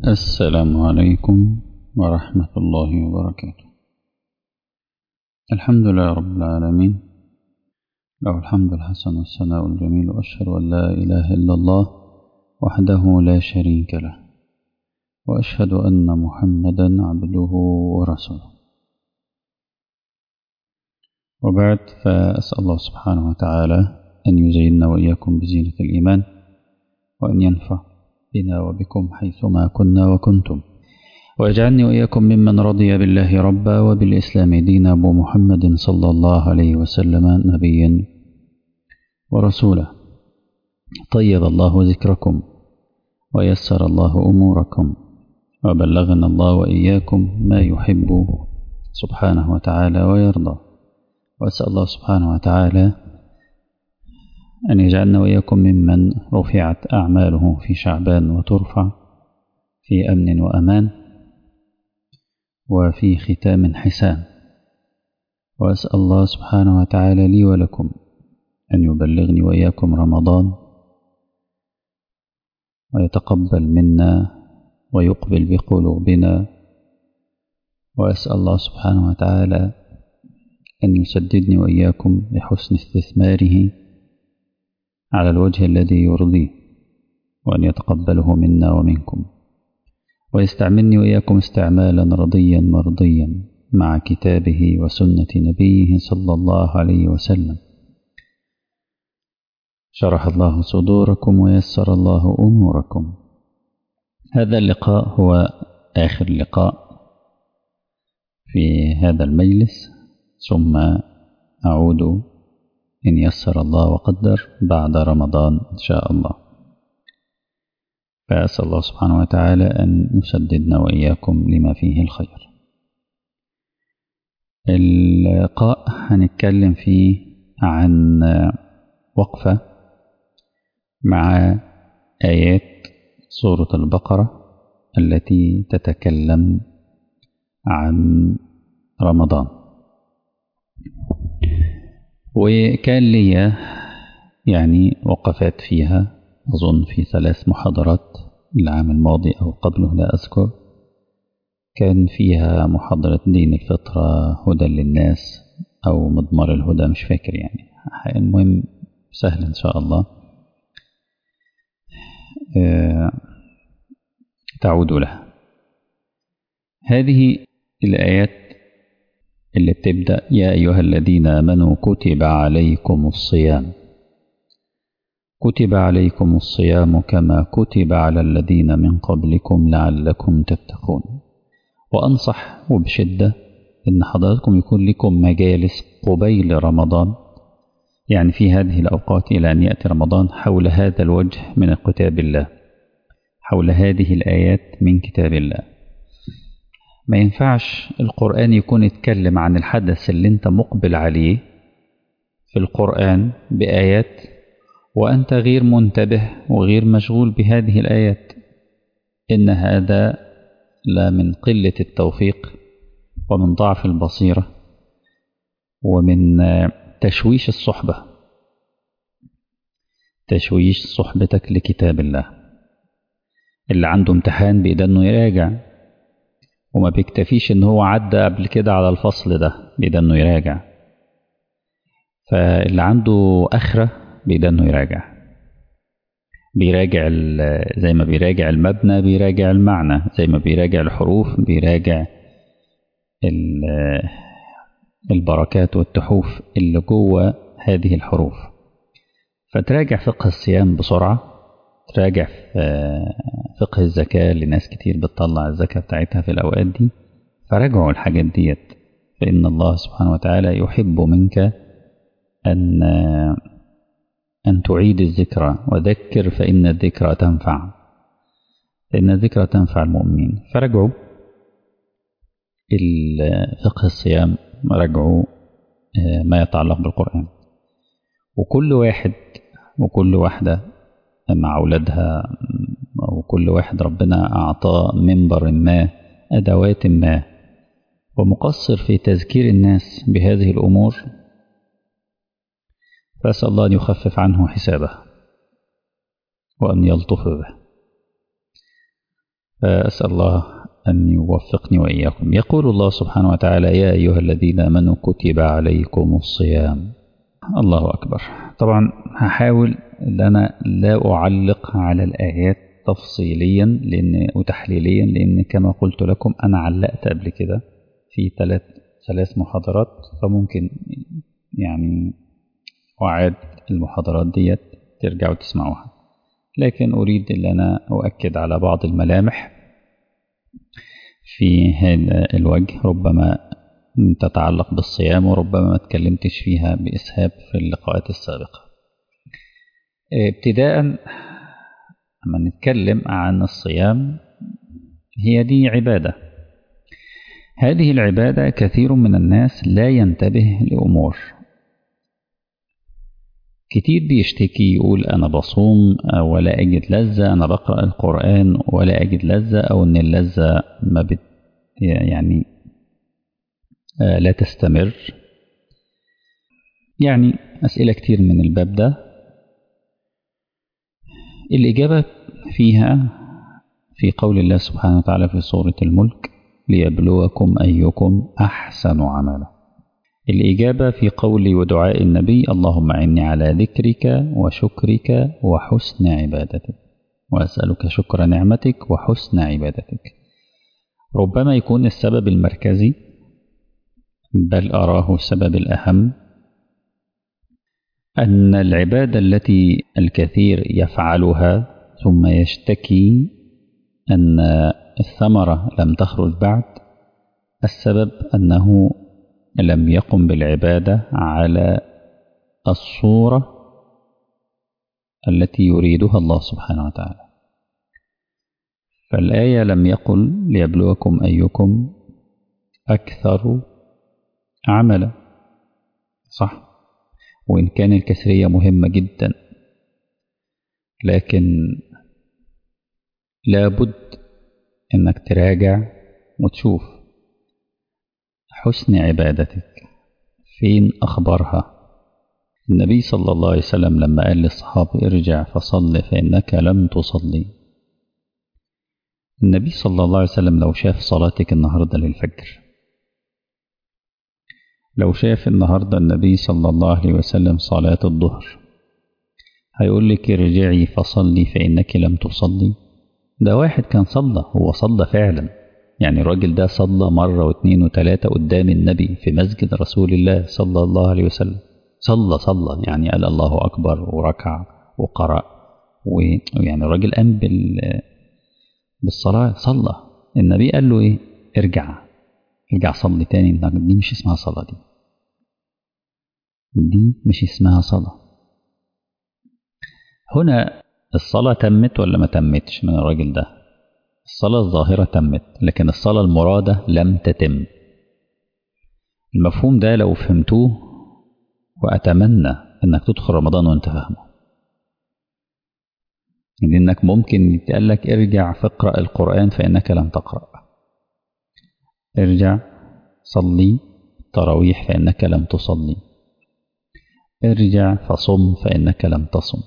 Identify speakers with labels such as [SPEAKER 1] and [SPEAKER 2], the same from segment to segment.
[SPEAKER 1] السلام عليكم ورحمة الله وبركاته الحمد لله رب العالمين له الحمد الحسن والثناء الجميل وأشهد أن لا إله إلا الله وحده لا شريك له وأشهد أن محمدا عبده ورسوله وبعد فأسأل الله سبحانه وتعالى أن يزيننا وإياكم بزينة الإيمان وأن ينفع بنا وبكم حيثما كنا وكنتم ويجعلني وإياكم ممن رضي بالله ربا وبالإسلام دينا أبو محمد صلى الله عليه وسلم نبيا ورسولا طيب الله ذكركم ويسر الله أموركم وبلغنا الله وإياكم ما يحب سبحانه وتعالى ويرضى وأسأل الله سبحانه وتعالى أن يجعلنا وإياكم ممن رفعت أعماله في شعبان وترفع في أمن وأمان وفي ختام حسان وأسأل الله سبحانه وتعالى لي ولكم أن يبلغني وإياكم رمضان ويتقبل منا ويقبل بقلوبنا وأسأل الله سبحانه وتعالى أن يسددني وإياكم لحسن استثماره على الوجه الذي يرضيه وأن يتقبله منا ومنكم ويستعملني وإياكم استعمالا رضيا مرضيا مع كتابه وسنة نبيه صلى الله عليه وسلم شرح الله صدوركم ويسر الله أموركم هذا اللقاء هو آخر لقاء في هذا المجلس ثم أعود إن يسر الله وقدر بعد رمضان إن شاء الله فأسأل الله سبحانه وتعالى أن يسددنا وإياكم لما فيه الخير اللقاء هنتكلم فيه عن وقفة مع آيات سورة البقرة التي تتكلم عن رمضان وكان لي يعني وقفات فيها أظن في ثلاث محاضرات العام الماضي أو قبله لا أذكر كان فيها محاضرة دين الفطرة هدى للناس أو مضمار الهدى مش فاكر يعني المهم سهل إن شاء الله تعود لها هذه الآيات اللي بتبدأ يا أيها الذين آمنوا كتب عليكم الصيام كتب عليكم الصيام كما كتب على الذين من قبلكم لعلكم تتقون وأنصح وبشدة إن حضراتكم يكون لكم مجالس قبيل رمضان يعني في هذه الأوقات إلى أن يأتي رمضان حول هذا الوجه من كتاب الله حول هذه الآيات من كتاب الله ما ينفعش القرآن يكون يتكلم عن الحدث اللي انت مقبل عليه في القرآن بآيات وأنت غير منتبه وغير مشغول بهذه الآيات إن هذا لا من قلة التوفيق ومن ضعف البصيرة ومن تشويش الصحبة تشويش صحبتك لكتاب الله اللي عنده امتحان بإيده انه يراجع وما بيكتفيش ان هو عدى قبل كده على الفصل ده بإيده انه يراجع فاللي عنده اخره بإيده انه يراجع بيراجع زي ما بيراجع المبنى بيراجع المعنى زي ما بيراجع الحروف بيراجع البركات والتحوف اللي جوه هذه الحروف فتراجع فقه الصيام بسرعة تراجع فقه الزكاة لناس كتير بتطلع الزكاة بتاعتها في الأوقات دي فراجعوا الحاجات ديت فإن الله سبحانه وتعالى يحب منك أن أن تعيد الذكرى وذكر فإن الذكرى تنفع فإن الذكرى تنفع المؤمنين فرجعوا فقه الصيام راجعوا ما يتعلق بالقرآن وكل واحد وكل واحدة مع أولادها وكل واحد ربنا أعطاه منبر ما أدوات ما ومقصر في تذكير الناس بهذه الأمور فأسأل الله أن يخفف عنه حسابه وأن يلطف به أسأل الله أن يوفقني وإياكم يقول الله سبحانه وتعالى يا أيها الذين آمنوا كتب عليكم الصيام الله أكبر طبعا هحاول أن أنا لا أعلق على الآيات تفصيليا لأن وتحليليا لأن كما قلت لكم أنا علقت قبل كده في ثلاث ثلاث محاضرات فممكن يعني أعاد المحاضرات ديت ترجعوا تسمعوها لكن أريد أن أنا أؤكد على بعض الملامح في هذا الوجه ربما تتعلق بالصيام وربما ما تكلمتش فيها بإسهاب في اللقاءات السابقة ابتداء لما نتكلم عن الصيام هي دي عبادة هذه العبادة كثير من الناس لا ينتبه لأمور كتير بيشتكي يقول أنا بصوم ولا أجد لذة أنا بقرأ القرآن ولا أجد لذة أو أن اللذة ما بت يعني لا تستمر يعني أسئلة كتير من الباب ده الإجابة فيها في قول الله سبحانه وتعالى في سورة الملك ليبلوكم أيكم أحسن عملا الإجابة في قول ودعاء النبي اللهم عني على ذكرك وشكرك وحسن عبادتك وأسألك شكر نعمتك وحسن عبادتك ربما يكون السبب المركزي بل أراه السبب الأهم أن العبادة التي الكثير يفعلها ثم يشتكي أن الثمرة لم تخرج بعد السبب أنه لم يقم بالعبادة على الصورة التي يريدها الله سبحانه وتعالى فالآية لم يقل ليبلوكم أيكم أكثر عملا صح وإن كان الكسرية مهمة جدا لكن لابد إنك تراجع وتشوف حسن عبادتك فين أخبارها النبي صلى الله عليه وسلم لما قال للصحابة ارجع فصل فإنك لم تصلي النبي صلى الله عليه وسلم لو شاف صلاتك النهاردة للفجر لو شاف النهاردة النبي صلى الله عليه وسلم صلاة الظهر هيقول لك ارجعي فصلي فإنك لم تصلي ده واحد كان صلى هو صلى فعلا يعني الراجل ده صلى مرة واثنين وثلاثة قدام النبي في مسجد رسول الله صلى الله عليه وسلم صلى صلى يعني قال الله أكبر وركع وقرأ ويعني الراجل قام بال بالصلاة صلى النبي قال له إيه ارجع ارجع صلي تاني دي مش اسمها صلاة دي دي مش اسمها صلاة هنا الصلاة تمت ولا ما تمتش من الراجل ده الصلاة الظاهرة تمت لكن الصلاة المرادة لم تتم المفهوم ده لو فهمتوه وأتمنى أنك تدخل رمضان وأنت فاهمه لأنك ممكن يتقال لك ارجع فاقرأ القرآن فإنك لم تقرأ ارجع صلي تراويح فإنك لم تصلي ارجع فصم فإنك لم تصم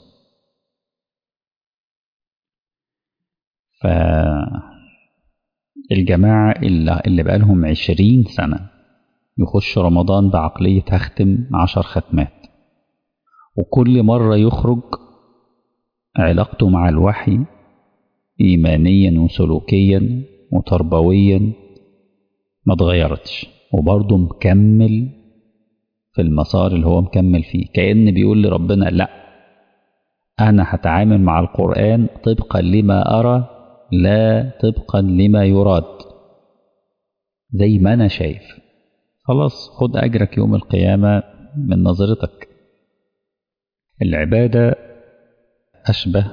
[SPEAKER 1] فالجماعة اللي, اللي بقالهم عشرين سنة يخش رمضان بعقلية هختم عشر ختمات وكل مرة يخرج علاقته مع الوحي إيمانيا وسلوكيا وتربويا ما اتغيرتش وبرضه مكمل في المسار اللي هو مكمل فيه كأن بيقول لربنا لا أنا هتعامل مع القرآن طبقا لما أرى لا طبقا لما يراد زي ما أنا شايف خلاص خد أجرك يوم القيامة من نظرتك العبادة أشبه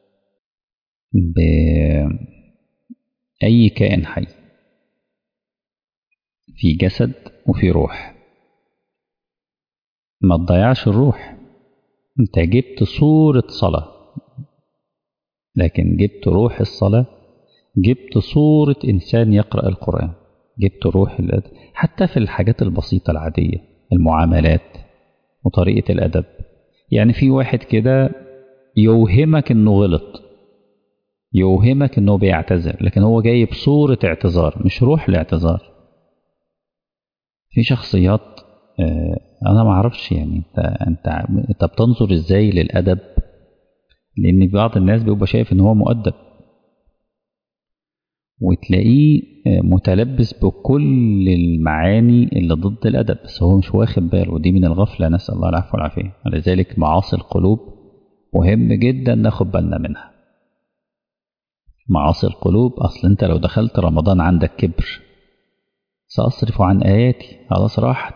[SPEAKER 1] بأي كائن حي في جسد وفي روح ما تضيعش الروح انت جبت صورة صلاة لكن جبت روح الصلاة جبت صورة إنسان يقرأ القرآن جبت روح الأدب حتى في الحاجات البسيطة العادية المعاملات وطريقة الأدب يعني في واحد كده يوهمك إنه غلط يوهمك انه بيعتذر لكن هو جاي بصورة اعتذار مش روح الاعتذار في شخصيات آه، انا ما اعرفش يعني انت انت انت بتنظر ازاي للادب لان بعض الناس بيبقى شايف ان هو مؤدب وتلاقيه آه، متلبس بكل المعاني اللي ضد الادب بس هو مش واخد باله ودي من الغفله نسال الله العفو والعافيه ولذلك معاصي القلوب مهم جدا ناخد بالنا منها معاصي القلوب اصل انت لو دخلت رمضان عندك كبر ساصرف عن اياتي خلاص راحت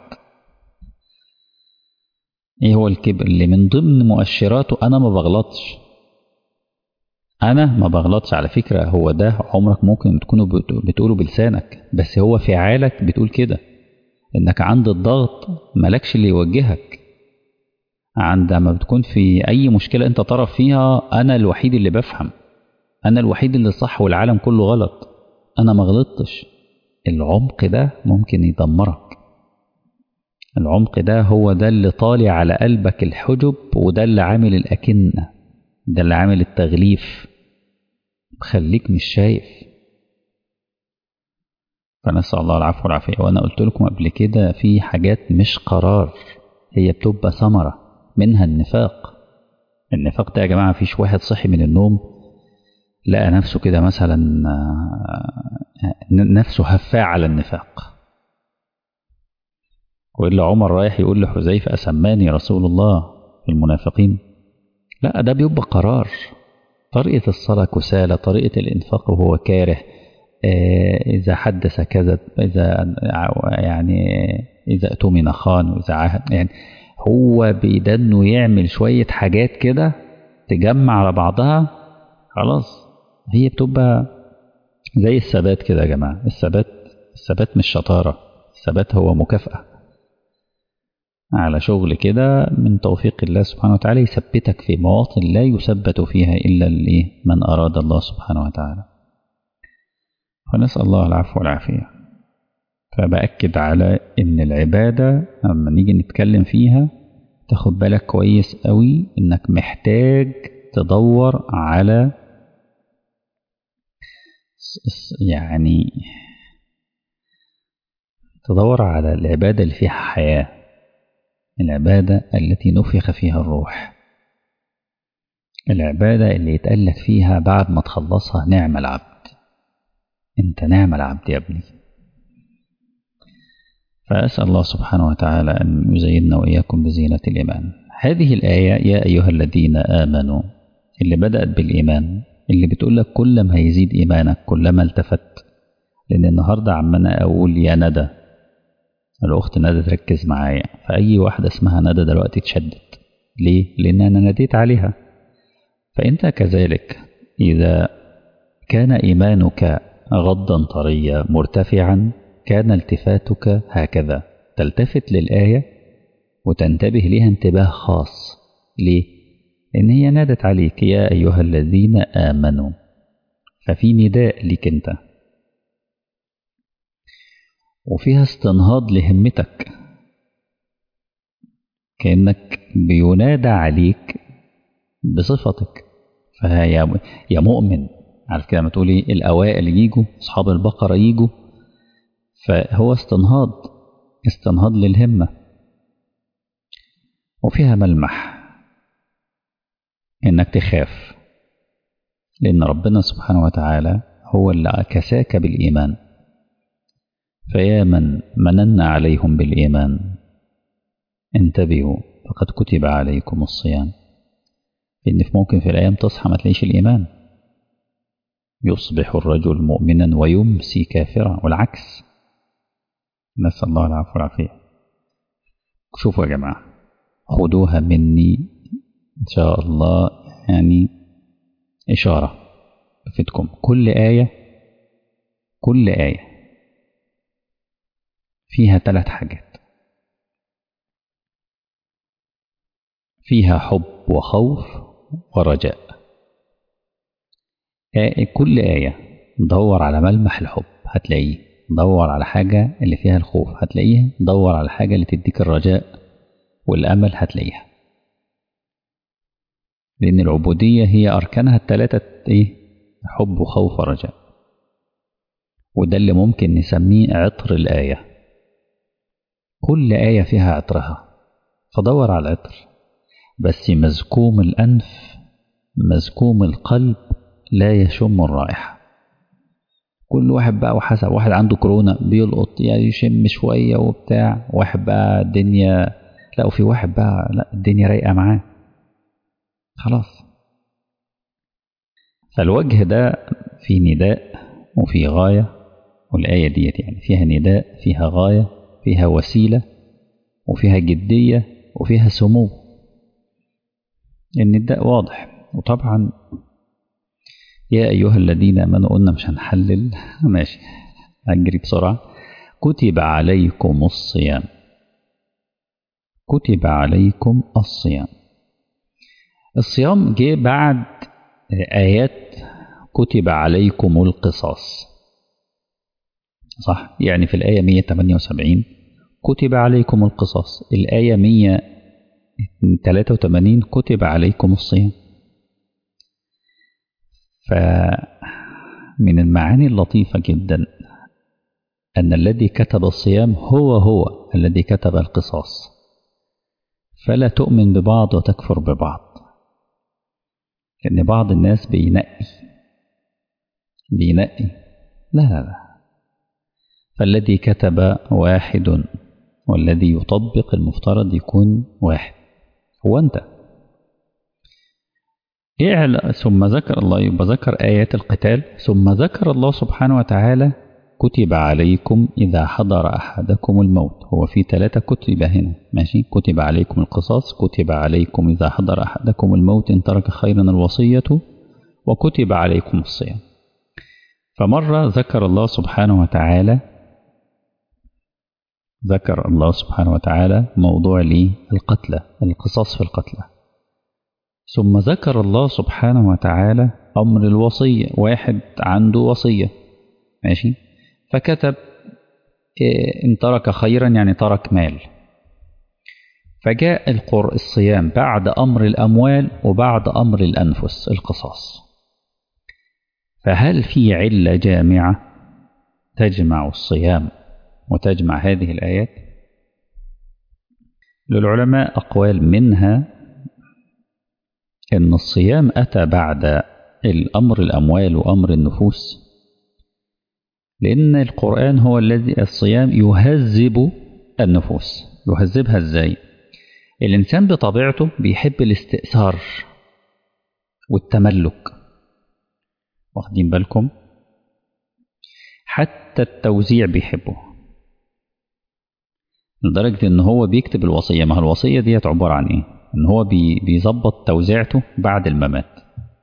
[SPEAKER 1] ايه هو الكبر اللي من ضمن مؤشراته انا ما بغلطش انا ما بغلطش على فكره هو ده عمرك ممكن تكونوا بت- بتقوله بلسانك بس هو فعالك بتقول كده انك عند الضغط مالكش اللي يوجهك عندما بتكون في اي مشكله انت طرف فيها انا الوحيد اللي بفهم انا الوحيد اللي صح والعالم كله غلط انا ما غلطتش العمق ده ممكن يدمرك العمق ده هو ده اللي طالع على قلبك الحجب وده اللي عامل الأكنة ده اللي عامل التغليف مخليك مش شايف فنسأل الله العفو والعافية وأنا قلت لكم قبل كده في حاجات مش قرار هي بتبقى ثمرة منها النفاق النفاق ده يا جماعة فيش واحد صحي من النوم لقى نفسه كده مثلا آه، نفسه هفاع على النفاق وإلا عمر رايح يقول لحذيفة أسماني رسول الله في المنافقين لا ده بيبقى قرار طريقة الصلاة كسالى طريقة الإنفاق وهو كاره آه، إذا حدث كذب إذا يعني إذا اؤتمن خان وإذا عاهد يعني هو بيدنه يعمل شوية حاجات كده تجمع على بعضها خلاص هي بتبقى زي الثبات كده يا جماعة الثبات الثبات مش شطارة الثبات هو مكافأة على شغل كده من توفيق الله سبحانه وتعالى يثبتك في مواطن لا يثبت فيها إلا اللي من أراد الله سبحانه وتعالى فنسأل الله العفو والعافية فبأكد على إن العبادة لما نيجي نتكلم فيها تاخد بالك كويس قوي إنك محتاج تدور على يعني تدور على العبادة اللي فيها حياة العبادة التي نفخ فيها الروح العبادة اللي يتقالك فيها بعد ما تخلصها نعم العبد انت نعم العبد يا ابني فأسأل الله سبحانه وتعالى أن يزيننا وإياكم بزينة الإيمان هذه الآية يا أيها الذين آمنوا اللي بدأت بالإيمان اللي بتقول لك كل ما هيزيد إيمانك كلما التفت لأن النهاردة عمنا أقول يا ندى الأخت ندى تركز معايا فأي واحدة اسمها ندى دلوقتي تشدد ليه؟ لأن أنا ناديت عليها فأنت كذلك إذا كان إيمانك غضا طريا مرتفعا كان التفاتك هكذا تلتفت للآية وتنتبه لها انتباه خاص ليه؟ إن هي نادت عليك يا أيها الذين آمنوا ففي نداء لك أنت وفيها استنهاض لهمتك كأنك بينادى عليك بصفتك فيا يا مؤمن عارف كده ما تقولي الأوائل يجوا أصحاب البقرة يجوا فهو استنهاض استنهاض للهمة وفيها ملمح إنك تخاف لأن ربنا سبحانه وتعالى هو اللي كساك بالإيمان فيا من مننا عليهم بالإيمان انتبهوا فقد كتب عليكم الصيام إن في ممكن في الأيام تصحى ما تلاقيش الإيمان يصبح الرجل مؤمنا ويمسي كافرا والعكس نسأل الله العفو والعافية شوفوا يا جماعة خدوها مني إن شاء الله يعني إشارة بفيدكم كل آية كل آية فيها ثلاث حاجات فيها حب وخوف ورجاء آية كل آية دور على ملمح الحب هتلاقيه دور على حاجة اللي فيها الخوف هتلاقيها دور على حاجة اللي تديك الرجاء والأمل هتلاقيها لأن العبودية هي أركانها الثلاثة إيه حب وخوف ورجاء وده اللي ممكن نسميه عطر الآية كل آية فيها عطرها فدور على العطر بس مزكوم الأنف مزكوم القلب لا يشم الرائحة كل واحد بقى وحسب واحد عنده كورونا بيلقط يعني يشم شوية وبتاع واحد بقى الدنيا لا وفي واحد بقى لا الدنيا رايقة معاه خلاص فالوجه ده في نداء وفي غاية والآية ديت يعني فيها نداء فيها غاية فيها وسيلة وفيها جدية وفيها سمو النداء واضح وطبعا يا أيها الذين آمنوا قلنا مش هنحلل ماشي هنجري بسرعة كتب عليكم الصيام كتب عليكم الصيام الصيام جه بعد آيات كتب عليكم القصاص صح يعني في الآية 178 كتب عليكم القصاص الآية 183 كتب عليكم الصيام فمن المعاني اللطيفة جدا أن الذي كتب الصيام هو هو الذي كتب القصاص فلا تؤمن ببعض وتكفر ببعض لأن بعض الناس بينقي بينقي لا لا لا فالذي كتب واحد والذي يطبق المفترض يكون واحد هو أنت اعلى ثم ذكر الله يبقى ذكر آيات القتال ثم ذكر الله سبحانه وتعالى كتب عليكم إذا حضر أحدكم الموت هو في ثلاثة كتب هنا ماشي كتب عليكم القصاص كتب عليكم إذا حضر أحدكم الموت إن ترك خيرا الوصية وكتب عليكم الصيام فمرة ذكر الله سبحانه وتعالى ذكر الله سبحانه وتعالى موضوع لي القتلى القصاص في القتلى ثم ذكر الله سبحانه وتعالى أمر الوصية واحد عنده وصية ماشي فكتب إن ترك خيرا يعني ترك مال فجاء القر الصيام بعد أمر الأموال وبعد أمر الأنفس القصاص فهل في علة جامعة تجمع الصيام وتجمع هذه الآيات للعلماء أقوال منها أن الصيام أتى بعد الأمر الأموال وأمر النفوس لأن القرآن هو الذي الصيام يهذب النفوس يهذبها إزاي الإنسان بطبيعته بيحب الاستئثار والتملك واخدين بالكم حتى التوزيع بيحبه لدرجة إن هو بيكتب الوصية ما الوصية ديت عبارة عن إيه إن هو بي بيظبط توزيعته بعد الممات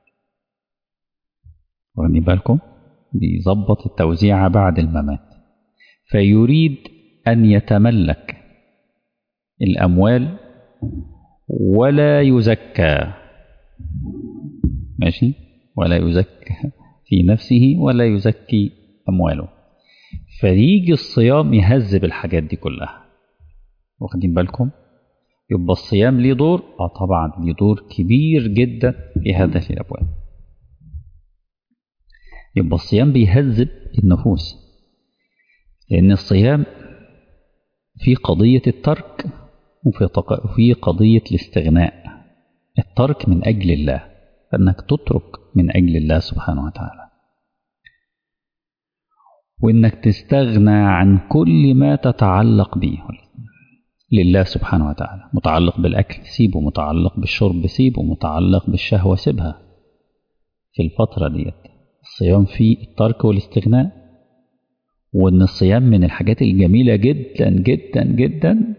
[SPEAKER 1] واخدين بالكم بيظبط التوزيع بعد الممات فيريد أن يتملك الأموال ولا يزكى ماشي ولا يزكى في نفسه ولا يزكي أمواله فيجي الصيام يهذب الحاجات دي كلها واخدين بالكم يبقى الصيام ليه دور اه طبعا ليه دور كبير جدا في هذه الابواب يبقى الصيام بيهذب النفوس لان الصيام في قضيه الترك وفي وفي قضيه الاستغناء الترك من اجل الله فانك تترك من اجل الله سبحانه وتعالى وانك تستغنى عن كل ما تتعلق به لله سبحانه وتعالى متعلق بالأكل سيبه متعلق بالشرب سيبه متعلق بالشهوة سيبها في الفترة ديت الصيام فيه الترك والاستغناء وإن الصيام من الحاجات الجميلة جدا جدا جدا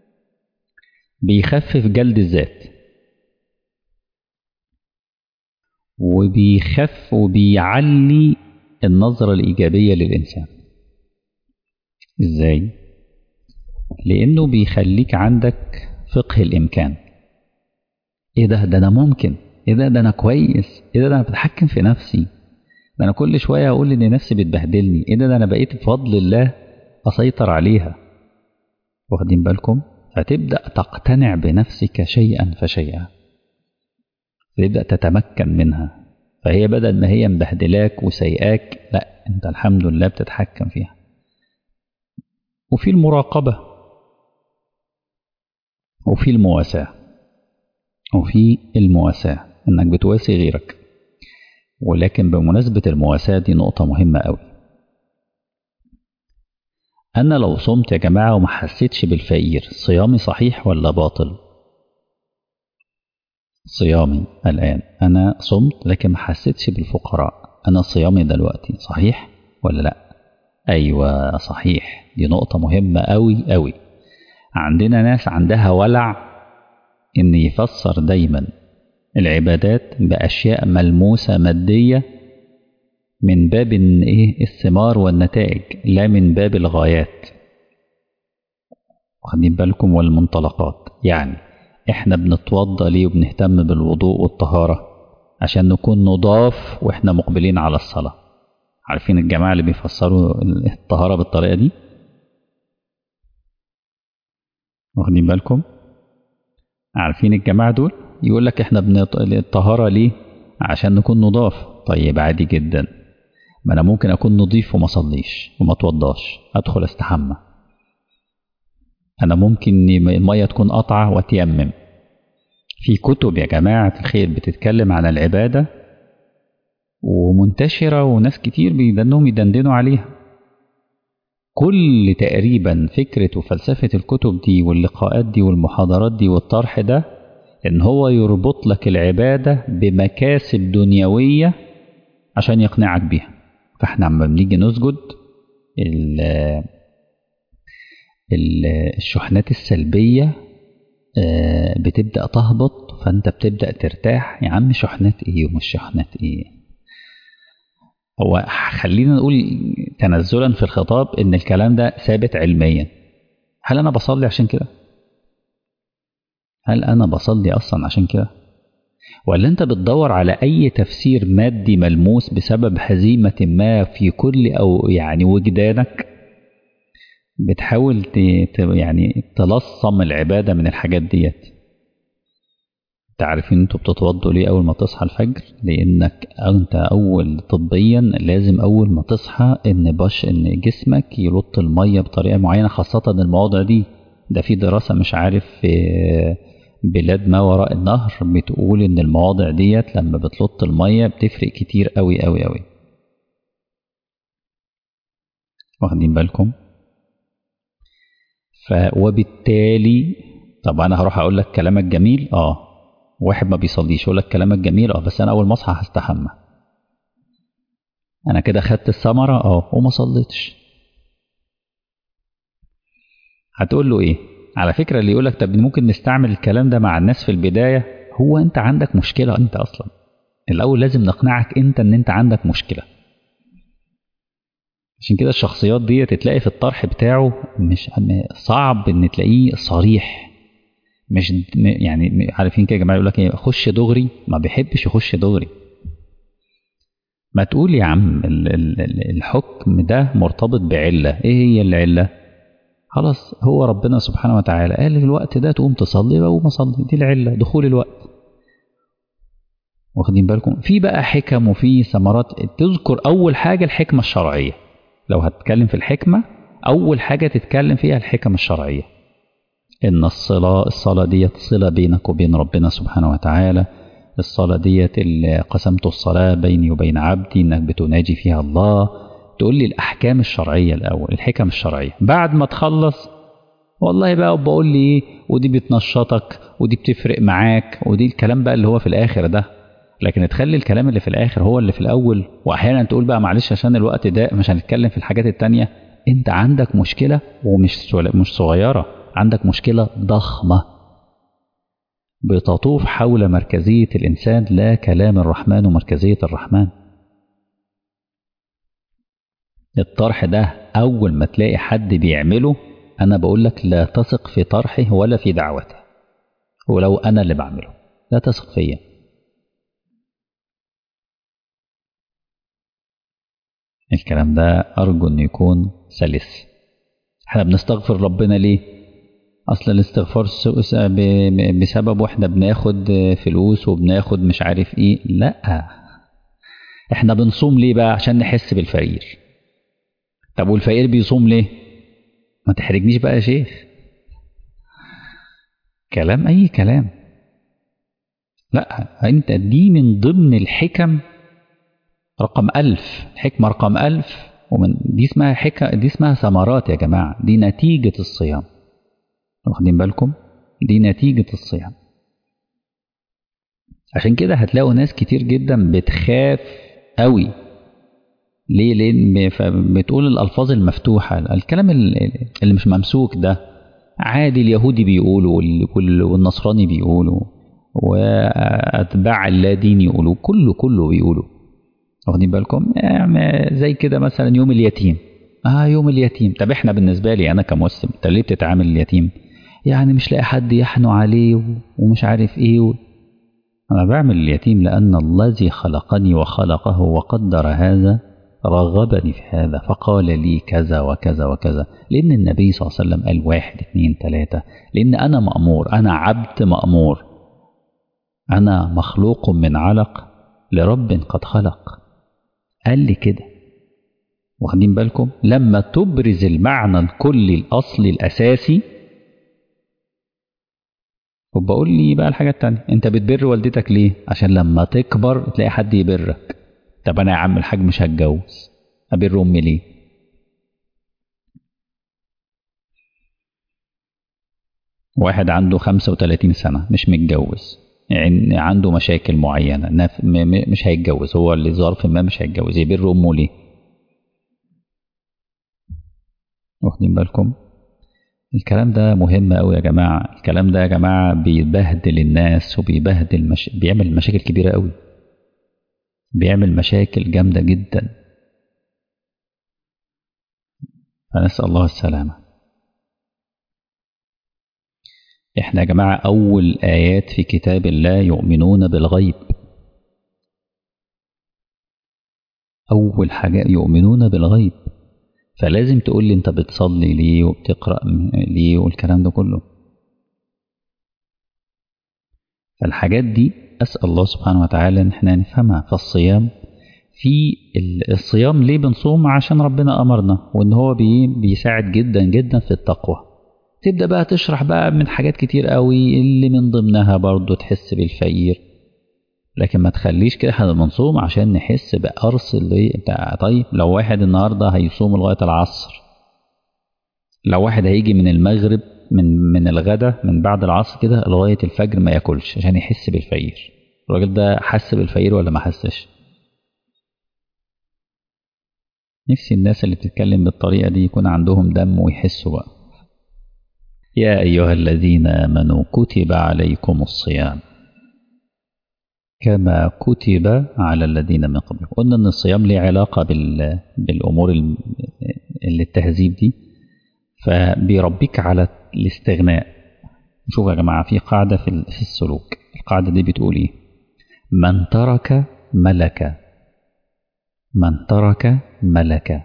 [SPEAKER 1] بيخفف جلد الذات وبيخف وبيعلي النظرة الإيجابية للإنسان إزاي؟ لأنه بيخليك عندك فقه الإمكان إيه ده ده أنا ممكن إيه ده ده أنا كويس إيه ده ده أنا بتحكم في نفسي ده أنا كل شوية أقول إن نفسي بتبهدلني إيه ده ده أنا بقيت بفضل الله أسيطر عليها واخدين بالكم فتبدأ تقتنع بنفسك شيئا فشيئا تبدأ تتمكن منها فهي بدل ما هي مبهدلاك وسيئاك لا انت الحمد لله بتتحكم فيها وفي المراقبة وفي المواساة وفي المواساة انك بتواسي غيرك ولكن بمناسبة المواساة دي نقطة مهمة قوي أنا لو صمت يا جماعة وما حسيتش بالفقير صيامي صحيح ولا باطل صيامي الآن أنا صمت لكن ما حسيتش بالفقراء أنا صيامي دلوقتي صحيح ولا لأ أيوة صحيح دي نقطة مهمة أوي أوي عندنا ناس عندها ولع إن يفسر دايما العبادات بأشياء ملموسة مادية من باب إيه الثمار والنتائج لا من باب الغايات واخدين بالكم والمنطلقات يعني احنا بنتوضى ليه وبنهتم بالوضوء والطهارة عشان نكون نضاف واحنا مقبلين على الصلاة عارفين الجماعة اللي بيفسروا الطهارة بالطريقة دي واخدين بالكم عارفين الجماعة دول يقول لك احنا بنط... الطهارة ليه عشان نكون نضاف طيب عادي جدا ما انا ممكن اكون نضيف وما اصليش وما اتوضاش ادخل استحمى انا ممكن المية تكون قطعة واتيمم في كتب يا جماعة الخير بتتكلم عن العبادة ومنتشرة وناس كتير بيدنهم يدندنوا عليها كل تقريبا فكرة وفلسفة الكتب دي واللقاءات دي والمحاضرات دي والطرح ده ان هو يربط لك العبادة بمكاسب دنيوية عشان يقنعك بيها فاحنا عم بنيجي نسجد الشحنات السلبية بتبدأ تهبط فانت بتبدأ ترتاح يا عم شحنات ايه ومش شحنات ايه هو خلينا نقول تنزلا في الخطاب ان الكلام ده ثابت علميا هل انا بصلي عشان كده هل انا بصلي اصلا عشان كده ولا انت بتدور على اي تفسير مادي ملموس بسبب هزيمة ما في كل او يعني وجدانك بتحاول يعني تلصم العبادة من الحاجات ديت تعرفين انتوا بتتوضوا ليه اول ما تصحى الفجر لانك انت اول طبيا لازم اول ما تصحى ان باش ان جسمك يلط المية بطريقة معينة خاصة المواضع دي ده في دراسة مش عارف في بلاد ما وراء النهر بتقول ان المواضع ديت لما بتلط المية بتفرق كتير قوي قوي قوي واخدين بالكم ف وبالتالي طب انا هروح اقول لك كلامك جميل اه واحد ما بيصليش يقول لك كلامك جميل اه بس انا اول ما اصحى هستحمى انا كده خدت الثمره اه وما صليتش هتقول له ايه على فكره اللي يقول لك طب ممكن نستعمل الكلام ده مع الناس في البدايه هو انت عندك مشكله انت اصلا الاول لازم نقنعك انت ان انت عندك مشكله عشان كده الشخصيات دي تلاقي في الطرح بتاعه مش صعب ان تلاقيه صريح مش يعني عارفين كده يا جماعه يقول لك ايه خش دغري ما بيحبش يخش دغري ما تقول يا عم الحكم ده مرتبط بعله ايه هي العله خلاص هو ربنا سبحانه وتعالى قال في الوقت ده تقوم تصلي بقوم اصلي دي العله دخول الوقت واخدين بالكم في بقى حكم وفي ثمرات تذكر اول حاجه الحكمه الشرعيه لو هتتكلم في الحكمه اول حاجه تتكلم فيها الحكم الشرعيه ان الصلاه الصلاه ديت صله بينك وبين ربنا سبحانه وتعالى الصلاه ديت اللي قسمت الصلاه بيني وبين عبدي انك بتناجي فيها الله تقول لي الاحكام الشرعيه الاول الحكم الشرعيه بعد ما تخلص والله بقى بقول لي ايه ودي بتنشطك ودي بتفرق معاك ودي الكلام بقى اللي هو في الاخر ده لكن تخلي الكلام اللي في الاخر هو اللي في الاول واحيانا تقول بقى معلش عشان الوقت ده مش هنتكلم في الحاجات التانية انت عندك مشكله ومش مش صغيره عندك مشكله ضخمه بتطوف حول مركزيه الانسان لا كلام الرحمن ومركزيه الرحمن الطرح ده اول ما تلاقي حد بيعمله انا بقول لك لا تثق في طرحه ولا في دعوته ولو انا اللي بعمله لا تثق فيا الكلام ده أرجو أن يكون سلس احنا بنستغفر ربنا ليه أصل الاستغفار بسبب واحنا بناخد فلوس وبناخد مش عارف ايه لا احنا بنصوم ليه بقى عشان نحس بالفقير طب والفقير بيصوم ليه ما تحرجنيش بقى يا شيخ كلام اي كلام لا انت دي من ضمن الحكم رقم ألف حكمة رقم ألف ومن دي اسمها حكا دي اسمها ثمرات يا جماعة دي نتيجة الصيام واخدين بالكم دي نتيجة الصيام عشان كده هتلاقوا ناس كتير جدا بتخاف قوي ليه لان بتقول الالفاظ المفتوحه الكلام اللي مش ممسوك ده عادي اليهودي بيقولوا والنصراني بيقولوا واتباع اللادين يقولوا كله كله بيقولوا واخدين بالكم يعني زي كده مثلا يوم اليتيم اه يوم اليتيم طب احنا بالنسبه لي انا كمسلم انت ليه بتتعامل اليتيم يعني مش لاقي حد يحنو عليه ومش عارف ايه و... انا بعمل اليتيم لان الذي خلقني وخلقه وقدر هذا رغبني في هذا فقال لي كذا وكذا وكذا لأن النبي صلى الله عليه وسلم قال واحد اثنين ثلاثة لأن أنا مأمور أنا عبد مأمور أنا مخلوق من علق لرب قد خلق قال لي كده واخدين بالكم لما تبرز المعنى الكلي الأصلي الأساسي وبقول لي بقى الحاجة التانية انت بتبر والدتك ليه عشان لما تكبر تلاقي حد يبرك طب انا يا عم الحاج مش هتجوز ابر امي ليه واحد عنده 35 سنة مش متجوز يعني عنده مشاكل معينة مش هيتجوز هو اللي ظرف ما مش هيتجوز يبر أمه ليه واخدين بالكم الكلام ده مهم قوي يا جماعة الكلام ده يا جماعة بيبهدل الناس وبيبهدل مش... بيعمل مشاكل كبيرة قوي بيعمل مشاكل جامدة جدا فنسأل الله السلامة احنا يا جماعة أول آيات في كتاب الله يؤمنون بالغيب أول حاجة يؤمنون بالغيب فلازم تقول لي أنت بتصلي ليه وبتقرأ ليه والكلام ده كله فالحاجات دي أسأل الله سبحانه وتعالى إن احنا نفهمها فالصيام في الصيام ليه بنصوم عشان ربنا أمرنا وإن هو بي بيساعد جدا جدا في التقوى تبدأ بقى تشرح بقى من حاجات كتير قوي اللي من ضمنها برضو تحس بالفقير لكن ما تخليش كده احنا بنصوم عشان نحس بقرص اللي بتاع طيب لو واحد النهارده هيصوم لغايه العصر لو واحد هيجي من المغرب من من الغدا من بعد العصر كده لغايه الفجر ما ياكلش عشان يحس بالفقير الراجل ده حس بالفقير ولا ما حسش نفسي الناس اللي بتتكلم بالطريقه دي يكون عندهم دم ويحسوا بقى يا ايها الذين امنوا كتب عليكم الصيام كما كتب على الذين من قبلكم قلنا ان الصيام له علاقه بال... بالامور اللي التهذيب دي فبيربيك على الاستغناء شوفوا يا جماعه في قاعده في السلوك القاعده دي بتقول ايه من ترك ملك من ترك ملك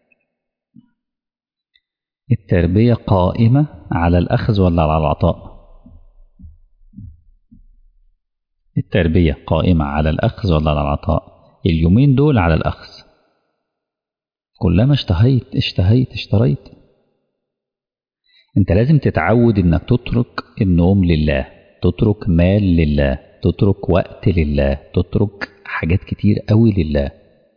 [SPEAKER 1] التربيه قائمه على الاخذ ولا على العطاء التربية قائمة على الأخذ ولا على العطاء اليومين دول على الأخذ كلما اشتهيت اشتهيت اشتريت انت لازم تتعود انك تترك النوم لله تترك مال لله تترك وقت لله تترك حاجات كتير قوي لله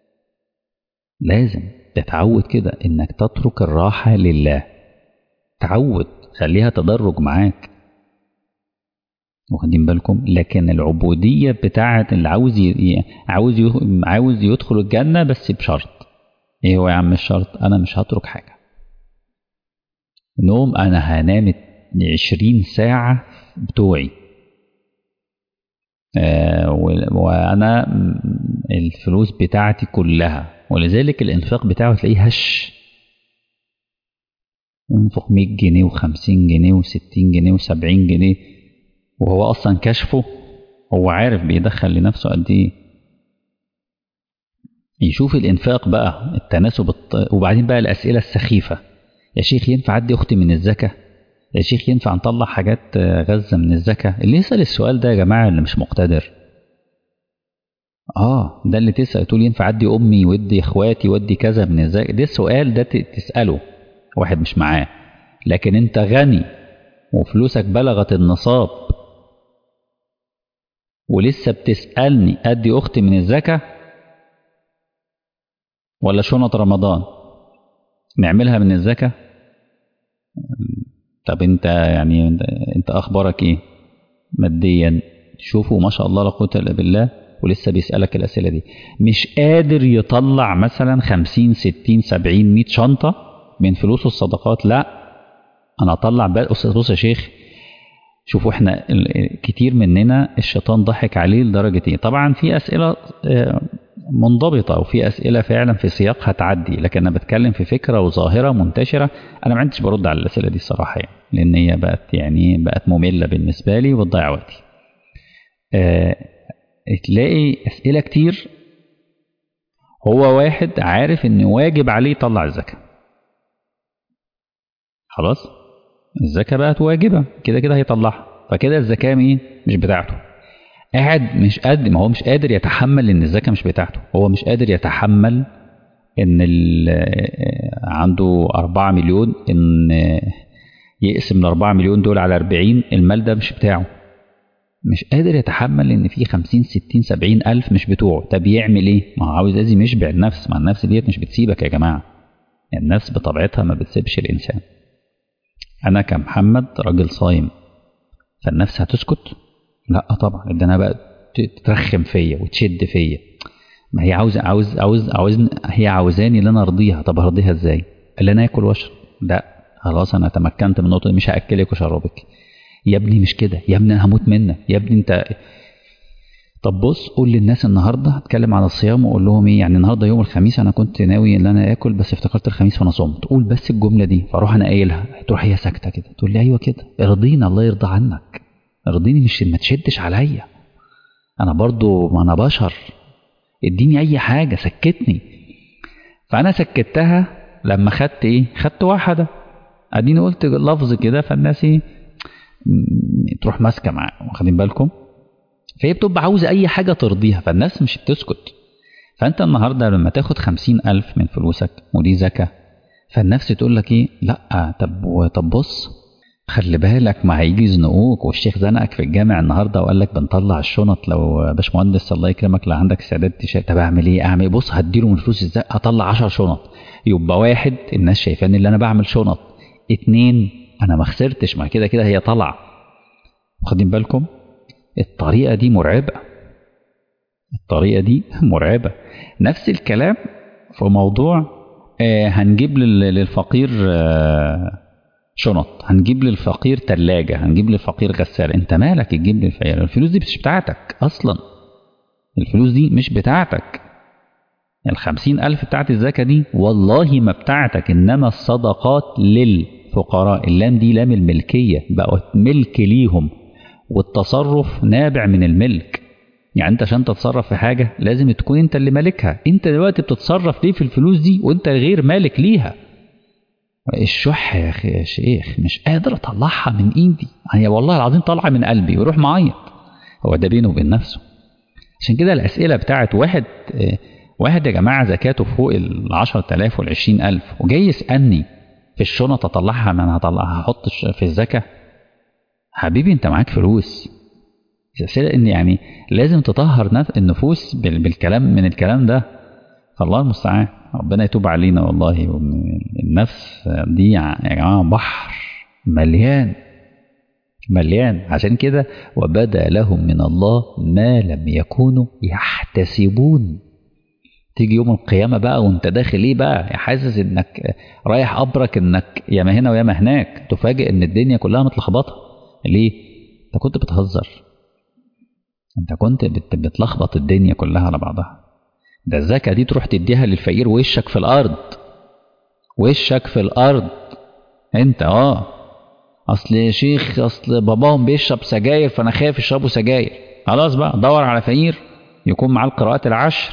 [SPEAKER 1] لازم تتعود كده انك تترك الراحة لله تعود خليها تدرج معاك واخدين بالكم لكن العبودية بتاعة اللي عاوز ي... عاوز ي... عاوز يدخل الجنة بس بشرط ايه هو يا عم الشرط انا مش هترك حاجة نوم انا هنام عشرين ساعة بتوعي آه وانا الفلوس بتاعتي كلها ولذلك الانفاق بتاعه تلاقيه هش ينفق 100 جنيه و50 جنيه و60 جنيه و70 جنيه وهو اصلا كشفه هو عارف بيدخل لنفسه قد ايه يشوف الانفاق بقى التناسب الط... وبعدين بقى الاسئله السخيفه يا شيخ ينفع ادي اختي من الزكاه يا شيخ ينفع نطلع حاجات غزه من الزكاه اللي يسال السؤال ده يا جماعه اللي مش مقتدر اه ده اللي تسأل تقول ينفع ادي امي ودي اخواتي ودي كذا من الزكاة ده السؤال ده تسأله واحد مش معاه لكن انت غني وفلوسك بلغت النصاب ولسه بتسألني ادي اختي من الزكاة ولا شنط رمضان نعملها من الزكاة طب انت يعني انت اخبارك ايه ماديا شوفوا ما شاء الله لا قوه الا بالله ولسه بيسالك الاسئله دي مش قادر يطلع مثلا 50 60 70 100 شنطه من فلوسه الصدقات لا انا اطلع بص يا شيخ شوفوا احنا كتير مننا الشيطان ضحك عليه لدرجه ايه طبعا في اسئله منضبطه وفي اسئله فعلا في سياق هتعدي لكن انا بتكلم في فكره وظاهره منتشره انا ما عنديش برد على الاسئله دي الصراحه يعني لان هي بقت يعني بقت ممله بالنسبه لي وبتضيع وقتي أه تلاقي اسئله كتير هو واحد عارف ان واجب عليه يطلع الزكاه خلاص الزكاه بقت واجبه كده كده هيطلعها فكده الزكاه مين مش بتاعته قاعد مش قادر ما هو مش قادر يتحمل ان الزكاه مش بتاعته هو مش قادر يتحمل ان عنده 4 مليون ان يقسم ال 4 مليون دول على 40 المال ده مش بتاعه مش قادر يتحمل ان في 50 60 70 الف مش بتوعه طب يعمل ايه ما هو عاوز لازم يشبع النفس ما النفس ديت مش بتسيبك يا جماعه يعني النفس بطبيعتها ما بتسيبش الانسان انا كمحمد راجل صايم فالنفس هتسكت لا طبعا ده انا بقى ترخم فيا وتشد فيا ما هي عاوز عاوز عاوز عاوز هي عاوزاني ان انا ارضيها طب ارضيها ازاي؟ اللي انا اكل واشرب لا خلاص انا تمكنت من النقطه دي مش هاكلك واشربك يا ابني مش كده يا ابني انا هموت منك يا ابني انت طب بص قول للناس النهارده هتكلم على الصيام واقول لهم ايه يعني النهارده يوم الخميس انا كنت ناوي ان انا اكل بس افتكرت الخميس فانا صمت قول بس الجمله دي فاروح انا قايلها تروح هي ساكته كده تقول لي ايوه كده ارضينا الله يرضى عنك ارضيني مش ما تشدش عليا انا برضو ما انا بشر اديني اي حاجه سكتني فانا سكتها لما خدت ايه خدت واحده اديني قلت لفظ كده فالناس ايه تروح ماسكه معاه واخدين بالكم فهي بتبقى عاوزه اي حاجه ترضيها فالناس مش بتسكت فانت النهارده لما تاخد خمسين الف من فلوسك ودي زكاه فالنفس تقول لك ايه لا طب طب بص خلي بالك ما هيجي يزنقوك والشيخ زنقك في الجامع النهارده وقال لك بنطلع الشنط لو باشمهندس الله يكرمك لو عندك استعداد تشارك طب اعمل ايه؟ اعمل ايه؟ بص هديله من فلوس ازاي؟ هطلع 10 شنط يبقى واحد الناس شايفاني اللي انا بعمل شنط اتنين انا ما خسرتش ما كده كده هي طالعه واخدين بالكم؟ الطريقه دي مرعبه الطريقه دي مرعبه نفس الكلام في موضوع آه هنجيب للفقير آه شنط هنجيب للفقير تلاجة هنجيب للفقير غسالة انت مالك تجيب للفقير الفلوس دي مش بتاعتك اصلا الفلوس دي مش بتاعتك الخمسين ألف بتاعت الزكاة دي والله ما بتاعتك إنما الصدقات للفقراء اللام دي لام الملكية بقت ملك ليهم والتصرف نابع من الملك يعني انت عشان تتصرف في حاجة لازم تكون انت اللي مالكها انت دلوقتي بتتصرف ليه في الفلوس دي وانت غير مالك ليها الشح يا اخي يا شيخ مش قادر اطلعها من ايدي هي والله العظيم طالعه من قلبي ويروح معيط هو ده بينه وبين نفسه عشان كده الاسئله بتاعت واحد واحد يا جماعه زكاته فوق ال 10000 وال 20000 وجاي يسالني في الشنط اطلعها ما انا هطلعها هحط في الزكاه حبيبي انت معاك فلوس الاسئله ان يعني لازم تطهر النفوس بالكلام من الكلام ده فالله المستعان ربنا يتوب علينا والله النفس دي يا جماعة بحر مليان مليان عشان كده وبدا لهم من الله ما لم يكونوا يحتسبون تيجي يوم القيامة بقى وانت داخل ايه بقى حاسس انك رايح قبرك انك ياما هنا وياما هناك تفاجئ ان الدنيا كلها متلخبطة ليه؟ انت كنت بتهزر انت كنت بتلخبط الدنيا كلها على بعضها ده الزكاة دي تروح تديها للفقير وشك في الأرض وشك في الأرض أنت أه أصل يا شيخ أصل باباهم بيشرب سجاير فأنا خايف يشربوا سجاير خلاص بقى دور على فقير يكون معاه القراءات العشر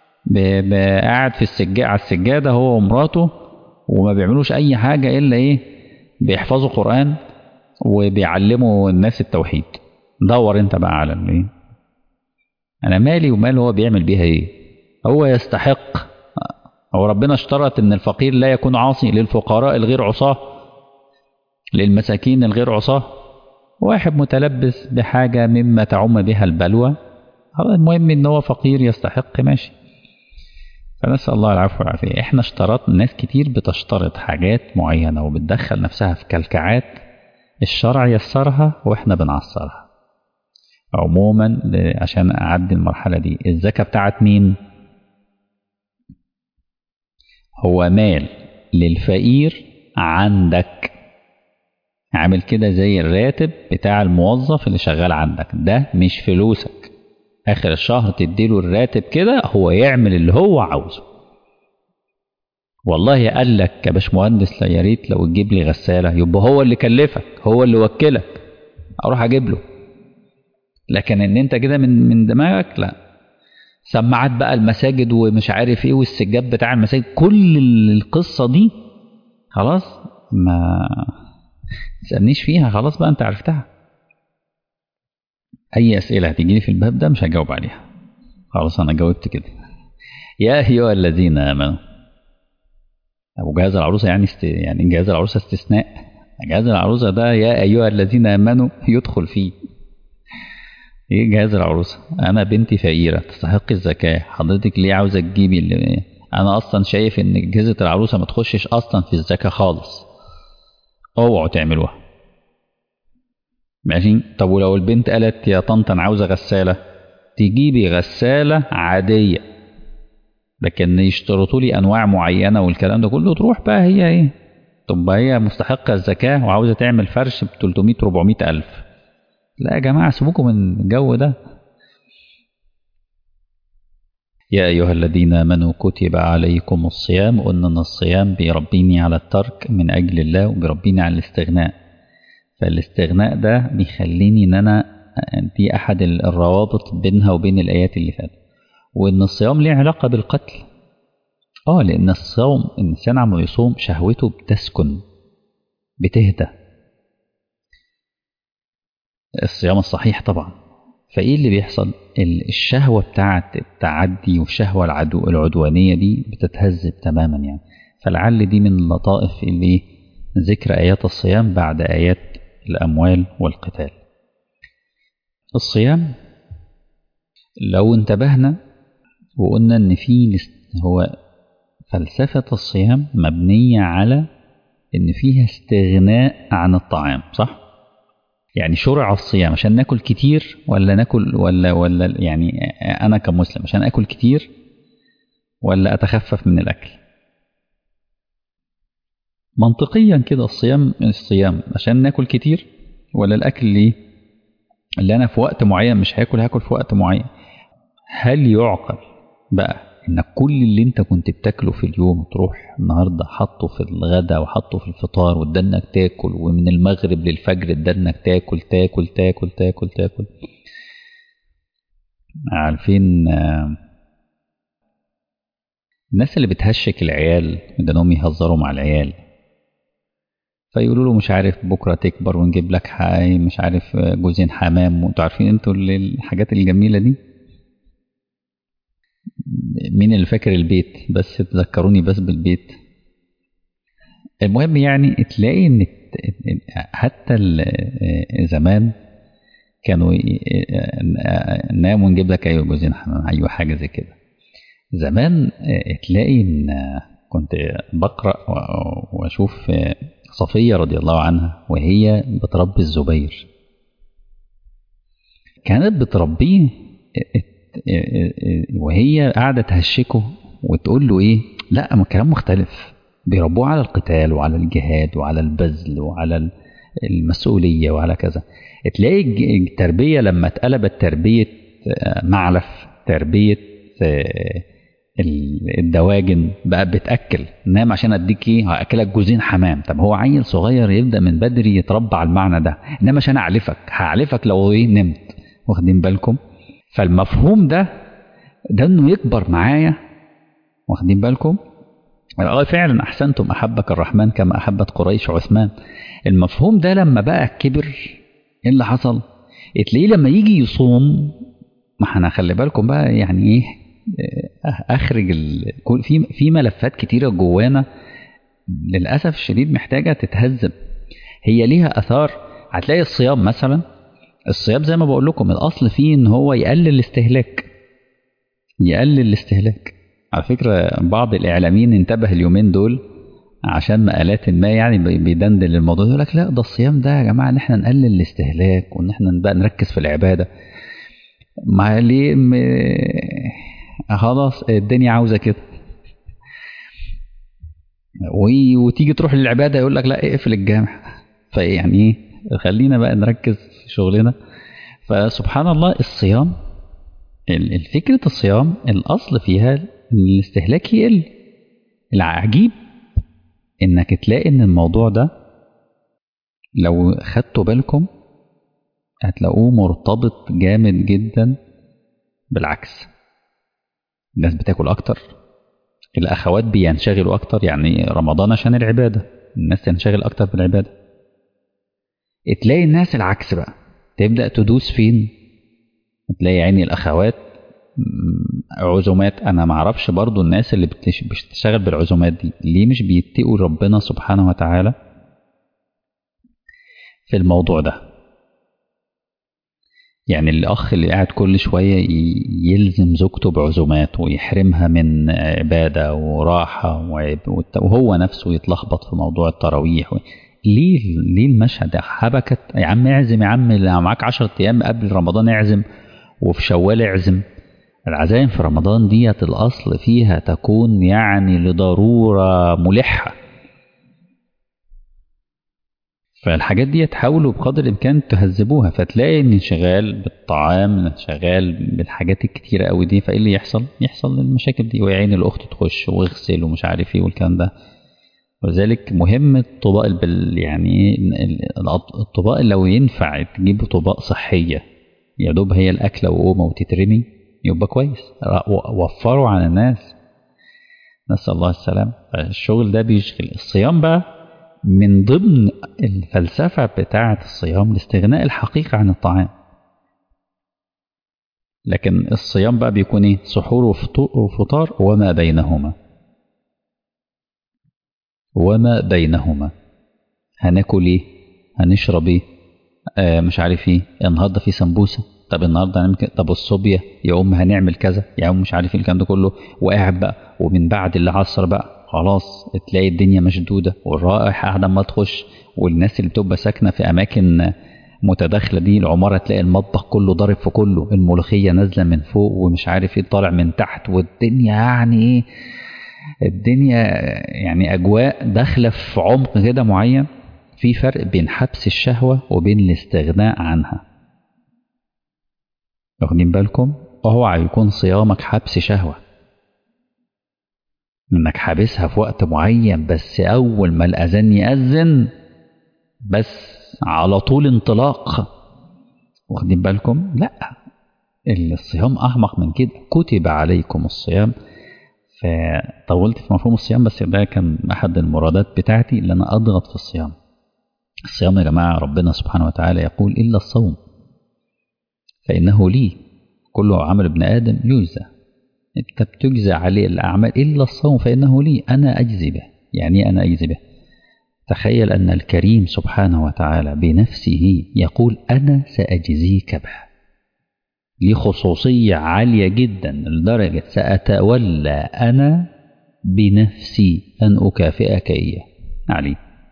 [SPEAKER 1] قاعد في السجادة على السجادة هو ومراته وما بيعملوش أي حاجة إلا إيه بيحفظوا قرآن وبيعلموا الناس التوحيد دور أنت بقى على الإيه انا مالي ومال هو بيعمل بيها ايه هو يستحق هو ربنا اشترط ان الفقير لا يكون عاصي للفقراء الغير عصاه للمساكين الغير عصاه واحد متلبس بحاجة مما تعم بها البلوى المهم ان هو فقير يستحق ماشي فنسأل الله العفو والعافية احنا اشترط ناس كتير بتشترط حاجات معينة وبتدخل نفسها في كلكعات الشرع يسرها واحنا بنعصرها عموما عشان اعدي المرحلة دي الزكاة بتاعت مين هو مال للفقير عندك عامل كده زي الراتب بتاع الموظف اللي شغال عندك ده مش فلوسك اخر الشهر تديله الراتب كده هو يعمل اللي هو عاوزه والله قال لك يا باشمهندس لا يا ريت لو تجيب لي غساله يبقى هو اللي كلفك هو اللي وكلك اروح اجيب له لكن ان انت كده من من دماغك لا سماعات بقى المساجد ومش عارف ايه والسجاد بتاع المساجد كل القصه دي خلاص ما تسالنيش فيها خلاص بقى انت عرفتها اي اسئله هتيجي لي في الباب ده مش هجاوب عليها خلاص انا جاوبت كده يا ايها الذين امنوا ابو جهاز العروسه يعني است... يعني جهاز العروسه استثناء جهاز العروسه ده يا ايها الذين امنوا يدخل فيه ايه جهاز العروسه انا بنتي فقيره تستحق الزكاه حضرتك ليه عاوزه تجيبي اللي انا اصلا شايف ان جهازة العروسه ما تخشش اصلا في الزكاه خالص اوعوا تعملوها ماشي طب ولو البنت قالت يا طنط انا عاوزه غساله تجيبي غساله عاديه لكن يشترطوا لي انواع معينه والكلام ده كله تروح بقى هي ايه طب هي مستحقه الزكاه وعاوزه تعمل فرش ب 300 400 الف لا يا جماعه سيبوكم من الجو ده يا أيها الذين آمنوا كتب عليكم الصيام قلنا أن الصيام بيربيني على الترك من أجل الله وبيربيني على الاستغناء فالاستغناء ده بيخليني ان انا دي احد الروابط بينها وبين الايات اللي فاتت وان الصيام ليه علاقه بالقتل اه لان الصوم الانسان عم يصوم شهوته بتسكن بتهدى الصيام الصحيح طبعا فايه اللي بيحصل الشهوه بتاعه التعدي والشهوه العدو العدوانيه دي بتتهذب تماما يعني فلعل دي من اللطائف اللي ذكر ايات الصيام بعد ايات الأموال والقتال الصيام لو انتبهنا وقلنا ان في هو فلسفة الصيام مبنية على ان فيها استغناء عن الطعام صح؟ يعني شرع الصيام عشان ناكل كتير ولا ناكل ولا ولا يعني انا كمسلم عشان اكل كتير ولا اتخفف من الاكل منطقيا كده الصيام الصيام عشان ناكل كتير ولا الاكل ليه اللي انا في وقت معين مش هاكل هاكل في وقت معين هل يعقل بقى انك كل اللي انت كنت بتاكله في اليوم تروح النهارده حاطه في الغداء وحطه في الفطار وتدنك تاكل ومن المغرب للفجر تدنك تاكل تاكل تاكل تاكل تاكل عارفين الناس اللي بتهشك العيال انهم يهزروا مع العيال فيقولوا له مش عارف بكره تكبر ونجيب لك حاي مش عارف جوزين حمام وانتوا عارفين انتوا الحاجات الجميله دي مين اللي فاكر البيت بس تذكروني بس بالبيت المهم يعني تلاقي ان حتى زمان كانوا نام ونجيب لك ايوه جوزين حمام ايوه حاجه زي كده زمان تلاقي ان كنت بقرا واشوف صفيه رضي الله عنها وهي بتربي الزبير كانت بتربيه وهي قاعده تهشكه وتقول له ايه لا ما كلام مختلف بيربوه على القتال وعلى الجهاد وعلى البذل وعلى المسؤوليه وعلى كذا تلاقي التربيه لما اتقلبت تربيه معلف تربيه الدواجن بقى بتاكل نام عشان اديك ايه هاكلك جوزين حمام طب هو عيل صغير يبدا من بدري يتربى على المعنى ده انما عشان اعلفك هعلفك لو ايه نمت واخدين بالكم فالمفهوم ده ده انه يكبر معايا واخدين بالكم اه فعلا احسنتم احبك الرحمن كما احبت قريش عثمان المفهوم ده لما بقى كبر ايه اللي حصل تلاقيه لما يجي يصوم ما احنا خلي بالكم بقى يعني ايه آه، اخرج ال... كل- في في ملفات كتيره جوانا للاسف الشديد محتاجه تتهذب هي ليها اثار هتلاقي الصيام مثلا الصيام زي ما بقول لكم الاصل فيه ان هو يقلل الاستهلاك يقلل الاستهلاك على فكره بعض الاعلاميين انتبه اليومين دول عشان مقالات ما يعني بي- بيدندن للموضوع يقول لك لا ده الصيام ده يا جماعه ان احنا نقلل الاستهلاك وان احنا بقى نركز في العباده ما ليه م... خلاص الدنيا عاوزه كده و- وتيجي تروح للعباده يقول لك لا اقفل الجامع فيعني ايه خلينا بقى نركز في شغلنا فسبحان الله الصيام ال- الفكرة الصيام الأصل فيها إن الاستهلاك يقل العجيب إنك تلاقي إن الموضوع ده لو خدتوا بالكم هتلاقوه مرتبط جامد جدا بالعكس الناس بتاكل أكتر الأخوات بينشغلوا أكتر يعني رمضان عشان العبادة الناس تنشغل أكتر بالعبادة تلاقي الناس العكس بقى تبدأ تدوس فين تلاقي عيني الأخوات م، عزومات أنا معرفش برضو الناس اللي بتش- بتشتغل بالعزومات دي ليه مش بيتقوا ربنا سبحانه وتعالى في الموضوع ده يعني الأخ اللي قاعد كل شوية ي- يلزم زوجته بعزومات ويحرمها من عبادة وراحة وعب- والت- وهو نفسه يتلخبط في موضوع التراويح و- ليه ليه المشهد ده حبكت يا عم اعزم يا عم لو معاك 10 أيام قبل رمضان اعزم وفي شوال اعزم العزايم في رمضان ديت الأصل فيها تكون يعني لضرورة ملحة فالحاجات دي تحاولوا بقدر الامكان تهذبوها فتلاقي ان انشغال بالطعام انشغال بالحاجات الكتيره قوي دي فايه اللي يحصل يحصل المشاكل دي ويا عيني الاخت تخش واغسل ومش عارف ايه والكلام ده ولذلك مهم الطباق البل يعني إيه ال- الأط- الطباق لو ينفع تجيب طباق صحيه يا دوب هي الاكله وقومه وتترمي يبقى كويس و- وفروا عن الناس نسال الله السلام الشغل ده بيشغل الصيام بقى من ضمن الفلسفة بتاعة الصيام الاستغناء الحقيقي عن الطعام لكن الصيام بقى بيكون ايه سحور وفطو- وفطار وما بينهما وما بينهما هناكل ايه هنشرب ايه آه مش عارف ايه النهارده في سمبوسه طب النهارده هنعمل كده طب الصوبيا يا ام هنعمل كذا يا ام مش عارف ايه الكلام ده كله وقاعد بقى ومن بعد العصر بقى خلاص تلاقي الدنيا مشدوده والرائح قاعده ما تخش والناس اللي بتبقى ساكنه في اماكن متداخله دي العماره تلاقي المطبخ كله ضارب في كله الملوخيه نازله من فوق ومش عارف ايه طالع من تحت والدنيا يعني ايه الدنيا يعني اجواء داخله في عمق كده معين في فرق بين حبس الشهوه وبين الاستغناء عنها واخدين بالكم اوعى يكون صيامك حبس شهوه انك حابسها في وقت معين بس اول ما الاذان ياذن بس على طول انطلاق واخدين بالكم لا الصيام اعمق من كده كتب عليكم الصيام فطولت في مفهوم الصيام بس ده كان احد المرادات بتاعتي اللي انا اضغط في الصيام الصيام يا جماعه ربنا سبحانه وتعالى يقول الا الصوم فانه لي كل عمل ابن ادم يجزى انت بتجزى عليه الاعمال الا الصوم فانه لي انا اجزي به يعني انا اجزي به تخيل ان الكريم سبحانه وتعالى بنفسه يقول انا ساجزيك به ليه خصوصيه عاليه جدا لدرجه ساتولى انا بنفسي ان اكافئك اياه عليه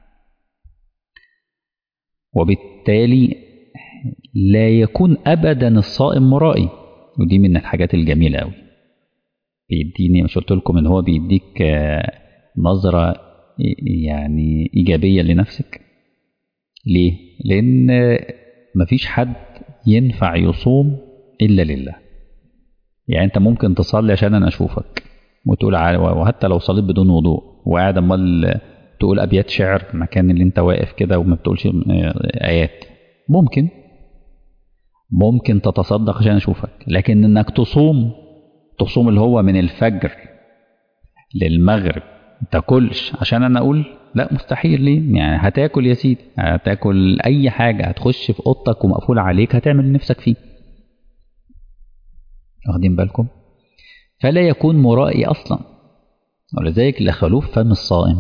[SPEAKER 1] وبالتالي لا يكون ابدا الصائم مرائي ودي من الحاجات الجميله قوي بيديني مش قلت لكم ان هو بيديك نظره يعني ايجابيه لنفسك ليه لان مفيش حد ينفع يصوم الا لله يعني انت ممكن تصلي عشان انا اشوفك وتقول وحتى لو صليت بدون وضوء وقاعد امال تقول ابيات شعر في المكان اللي انت واقف كده وما بتقولش ايات ممكن ممكن تتصدق عشان اشوفك لكن انك تصوم تصوم اللي هو من الفجر للمغرب تاكلش عشان انا اقول لا مستحيل ليه يعني هتاكل يا سيدي هتاكل اي حاجه هتخش في اوضتك ومقفول عليك هتعمل نفسك فيه واخدين بالكم فلا يكون مرائي أصلا ولذلك لخلوف فم الصائم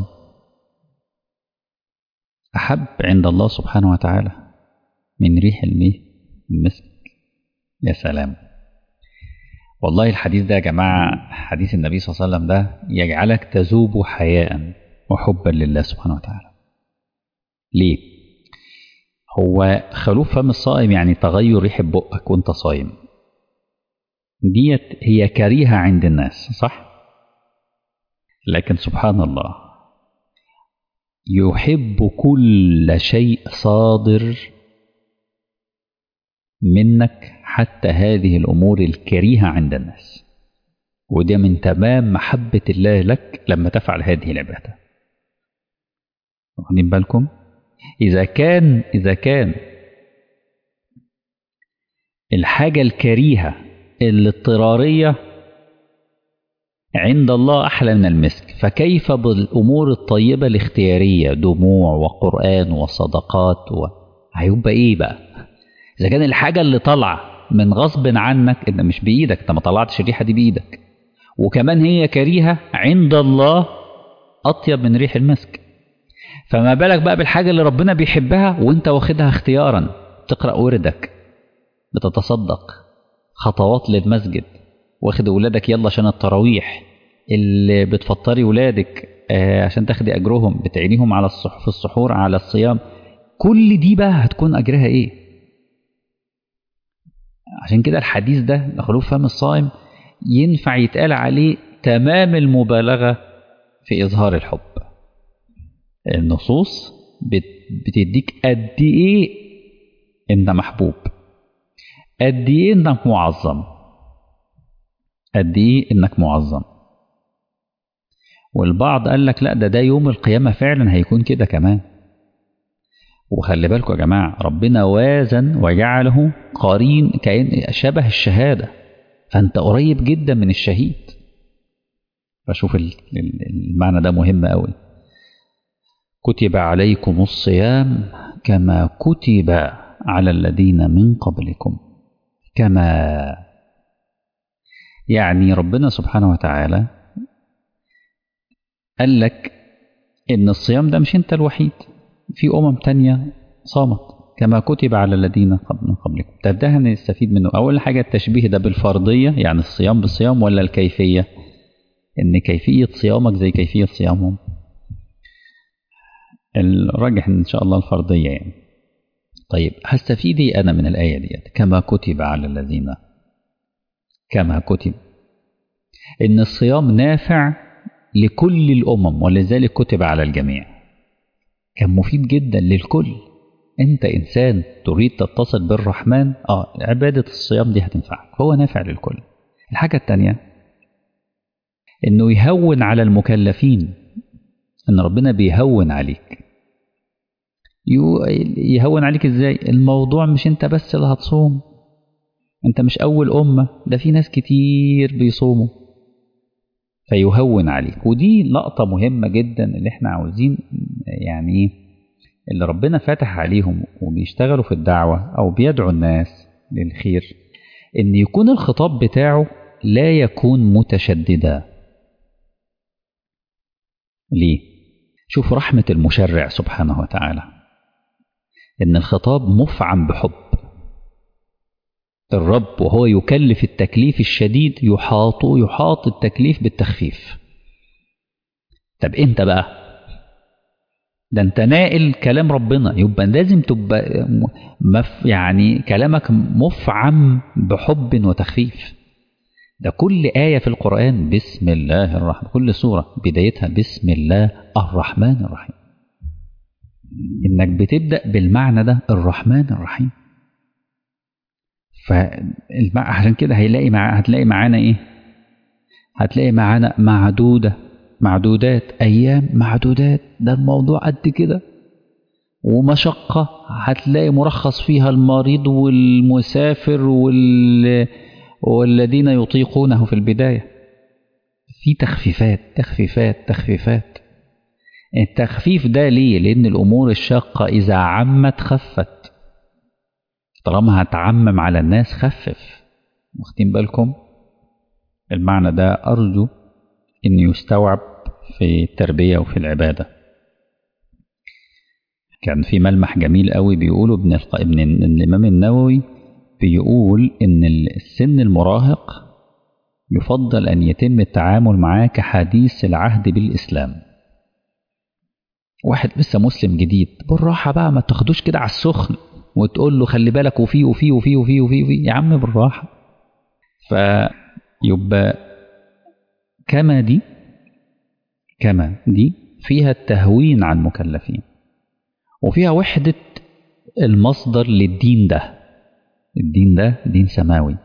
[SPEAKER 1] أحب عند الله سبحانه وتعالى من ريح الميه المسك يا سلام والله الحديث ده يا جماعة حديث النبي صلى الله عليه وسلم ده يجعلك تذوب حياء وحبا لله سبحانه وتعالى ليه هو خلوف فم الصائم يعني تغير ريح بقك وانت صايم ديت هي كريهة عند الناس صح لكن سبحان الله يحب كل شيء صادر منك حتى هذه الأمور الكريهة عند الناس وده من تمام محبة الله لك لما تفعل هذه العبادة واخدين بالكم إذا كان إذا كان الحاجة الكريهة الاضطرارية عند الله أحلى من المسك فكيف بالأمور الطيبة الاختيارية دموع وقرآن وصدقات و... هيبقى إيه بقى إذا كان الحاجة اللي طالعة من غصب عنك إن مش بإيدك أنت ما طلعتش الريحة دي بإيدك وكمان هي كريهة عند الله أطيب من ريح المسك فما بالك بقى بالحاجة اللي ربنا بيحبها وانت واخدها اختيارا تقرأ وردك بتتصدق خطوات للمسجد واخد ولادك يلا عشان التراويح اللي بتفطري ولادك آه عشان تاخدي أجرهم بتعينيهم على الصح في السحور على الصيام كل دي بقى هتكون أجرها إيه عشان كده الحديث ده لخلوف فم الصائم ينفع يتقال عليه تمام المبالغة في إظهار الحب النصوص بتديك قد ايه انت محبوب قد ايه انك معظم قد ايه انك معظم والبعض قال لك لا ده ده يوم القيامة فعلا هيكون كده كمان وخلي بالكم يا جماعة ربنا وازن وجعله قرين كأن شبه الشهادة فأنت قريب جدا من الشهيد فشوف المعنى ده مهم قوي كتب عليكم الصيام كما كتب على الذين من قبلكم كما يعني ربنا سبحانه وتعالى قال لك ان الصيام ده مش انت الوحيد في امم تانية صامت كما كتب على الذين من قبلكم طب ده هنستفيد منه اول حاجه التشبيه ده بالفرضيه يعني الصيام بالصيام ولا الكيفيه ان كيفيه صيامك زي كيفيه صيامهم الراجح ان شاء الله الفرضيه يعني طيب هستفيد ايه انا من الايه ديت كما كتب على الذين كما كتب ان الصيام نافع لكل الامم ولذلك كتب على الجميع كان مفيد جدا للكل انت انسان تريد تتصل بالرحمن اه عباده الصيام دي هتنفعك هو نافع للكل الحاجه الثانيه انه يهون على المكلفين ان ربنا بيهون عليك يهون عليك ازاي الموضوع مش انت بس اللي هتصوم انت مش اول امه ده في ناس كتير بيصوموا فيهون عليك ودي لقطه مهمه جدا اللي احنا عاوزين يعني اللي ربنا فاتح عليهم وبيشتغلوا في الدعوه او بيدعوا الناس للخير ان يكون الخطاب بتاعه لا يكون متشددا ليه شوف رحمه المشرع سبحانه وتعالى ان الخطاب مفعم بحب الرب وهو يكلف التكليف الشديد يحاط يحاط التكليف بالتخفيف طب انت بقى ده انت نائل كلام ربنا يبقى لازم تبقى مف يعني كلامك مفعم بحب وتخفيف ده كل آية في القرآن بسم الله الرحمن كل سورة بدايتها بسم الله الرحمن الرحيم انك بتبدا بالمعنى ده الرحمن الرحيم فعشان كده هيلاقي مع هتلاقي معانا ايه هتلاقي معانا معدوده معدودات ايام معدودات ده الموضوع قد كده ومشقة هتلاقي مرخص فيها المريض والمسافر وال... والذين يطيقونه في البداية في تخفيفات تخفيفات تخفيفات التخفيف ده ليه لأن الأمور الشاقة إذا عمت خفت طالما هتعمم على الناس خفف واخدين بالكم المعنى ده أرجو أن يستوعب في التربية وفي العبادة كان في ملمح جميل قوي بيقوله ابن, الق... ابن الإمام النووي بيقول إن السن المراهق يفضل أن يتم التعامل معاه كحديث العهد بالإسلام واحد لسه مسلم جديد بالراحة بقى ما تاخدوش كده على السخن وتقول له خلي بالك وفي وفي وفي وفي وفي, وفي. يا عم بالراحة فيبقى كما دي كما دي فيها التهوين عن المكلفين وفيها وحدة المصدر للدين ده الدين ده دين سماوي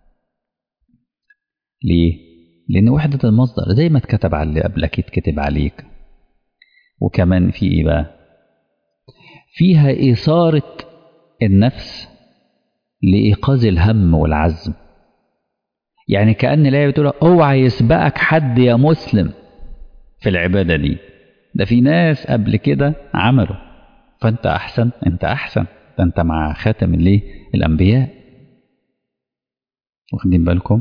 [SPEAKER 1] ليه؟ لأن وحدة المصدر زي ما اتكتب على اللي قبلك يتكتب عليك وكمان في إيه بقى؟ فيها إثارة النفس لإيقاظ الهم والعزم يعني كأن الآية بتقول اوعى يسبقك حد يا مسلم في العبادة دي ده في ناس قبل كده عملوا فأنت أحسن أنت أحسن ده أنت مع خاتم الايه الأنبياء واخدين بالكم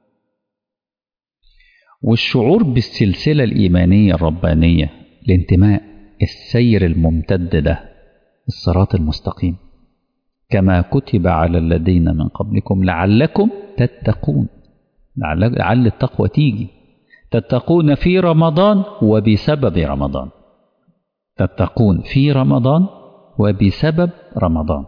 [SPEAKER 1] والشعور بالسلسلة الإيمانية الربانية الانتماء السير الممتد ده الصراط المستقيم كما كتب على الذين من قبلكم لعلكم تتقون لعل, لعل التقوى تيجي تتقون في رمضان وبسبب رمضان تتقون في رمضان وبسبب رمضان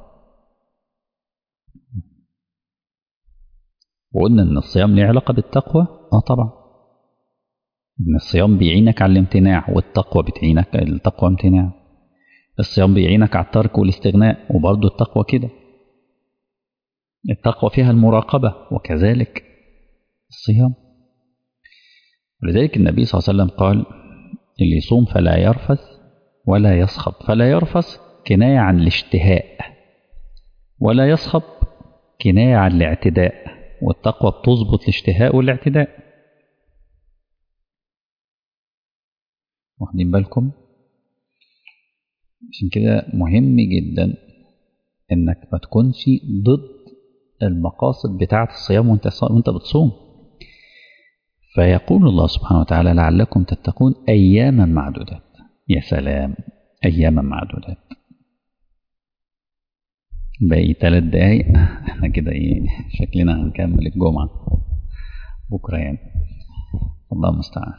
[SPEAKER 1] وقلنا ان الصيام له علاقه بالتقوى اه طبعا ان الصيام بيعينك على الامتناع والتقوى بتعينك التقوى امتناع الصيام بيعينك على الترك والاستغناء وبرضه التقوى كده التقوى فيها المراقبة وكذلك الصيام ولذلك النبي صلى الله عليه وسلم قال اللي يصوم فلا يرفث ولا يصخب فلا يرفث كناية عن الاشتهاء ولا يصخب كناية عن الاعتداء والتقوى بتظبط الاشتهاء والاعتداء واخدين بالكم عشان كده مهم جدا انك ما تكونش ضد المقاصد بتاعة الصيام وانت وانت بتصوم فيقول الله سبحانه وتعالى لعلكم تتقون اياما معدودات يا سلام اياما معدودات باقي ثلاث دقايق احنا كده ايه شكلنا هنكمل الجمعة بكرة يعني الله المستعان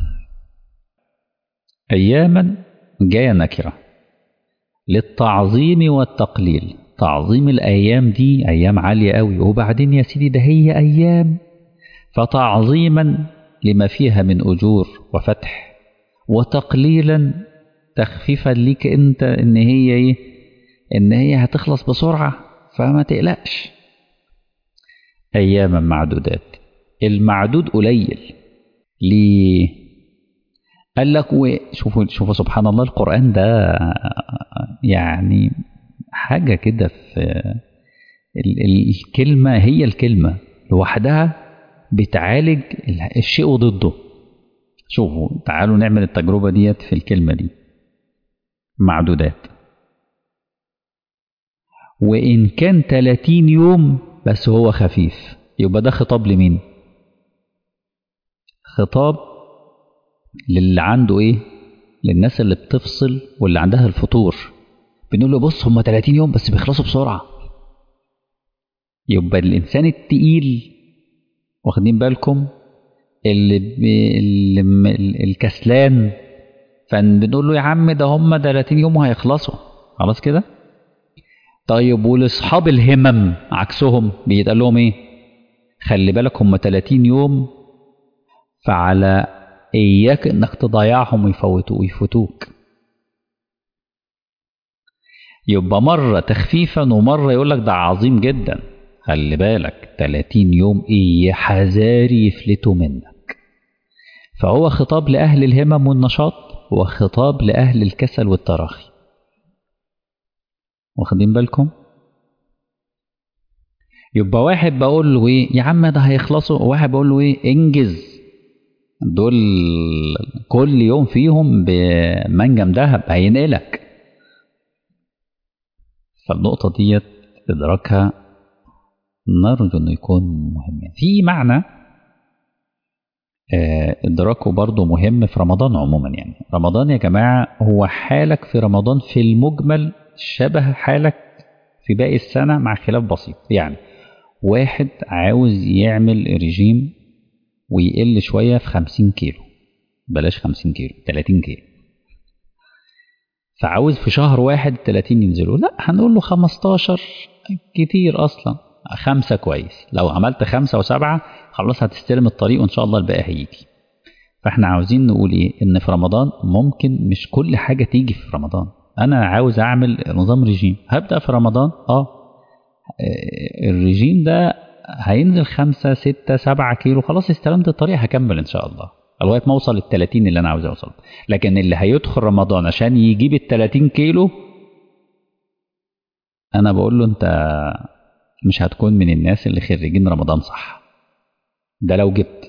[SPEAKER 1] اياما جاية نكره للتعظيم والتقليل تعظيم الأيام دي أيام عالية قوي وبعدين يا سيدي ده هي أيام فتعظيما لما فيها من أجور وفتح وتقليلا تخفيفا ليك أنت إن هي إيه إن هي هتخلص بسرعة فما تقلقش أياما معدودات المعدود قليل ليه قال لك شوفوا شوفوا سبحان الله القرآن ده يعني حاجة كده في الكلمة هي الكلمة لوحدها بتعالج الشيء وضده شوفوا تعالوا نعمل التجربة ديت في الكلمة دي معدودات وإن كان 30 يوم بس هو خفيف يبقى ده خطاب لمين خطاب للي عنده ايه للناس اللي بتفصل واللي عندها الفطور بنقول له بص هم 30 يوم بس بيخلصوا بسرعه يبقى الانسان التقيل واخدين بالكم اللي, بي اللي الكسلان فبنقول له يا عم ده هم 30 يوم وهيخلصوا خلاص كده طيب ولاصحاب الهمم عكسهم بيتقال لهم ايه خلي بالك هم 30 يوم فعلى إياك إنك تضيعهم ويفوتوا ويفوتوك يبقى مرة تخفيفا ومرة يقول لك ده عظيم جدا خلي بالك 30 يوم إيه حذاري يفلتوا منك فهو خطاب لأهل الهمم والنشاط وخطاب لأهل الكسل والتراخي واخدين بالكم يبقى واحد بقول له ايه يا عم ده هيخلصوا وواحد بقول له ايه انجز دول كل يوم فيهم بمنجم ذهب هينقلك فالنقطة ديت إدراكها نرجو إنه يكون مهم في معنى آه، إدراكه برضه مهم في رمضان عموما يعني رمضان يا جماعة هو حالك في رمضان في المجمل شبه حالك في باقي السنة مع خلاف بسيط يعني واحد عاوز يعمل ريجيم ويقل شوية في 50 كيلو بلاش 50 كيلو 30 كيلو فعاوز في شهر واحد 30 ينزلوا لا هنقول له 15 كتير اصلا خمسة كويس لو عملت خمسة وسبعة خلاص هتستلم الطريق وان شاء الله الباقي هيجي فاحنا عاوزين نقول ايه ان في رمضان ممكن مش كل حاجة تيجي في رمضان انا عاوز اعمل نظام ريجيم هبدأ في رمضان اه الريجيم ده هينزل خمسة ستة سبعة كيلو خلاص استلمت الطريق هكمل ان شاء الله لغايه ما اوصل لل 30 اللي انا عاوز اوصل لكن اللي هيدخل رمضان عشان يجيب ال 30 كيلو انا بقول له انت مش هتكون من الناس اللي خريجين رمضان صح ده لو جبت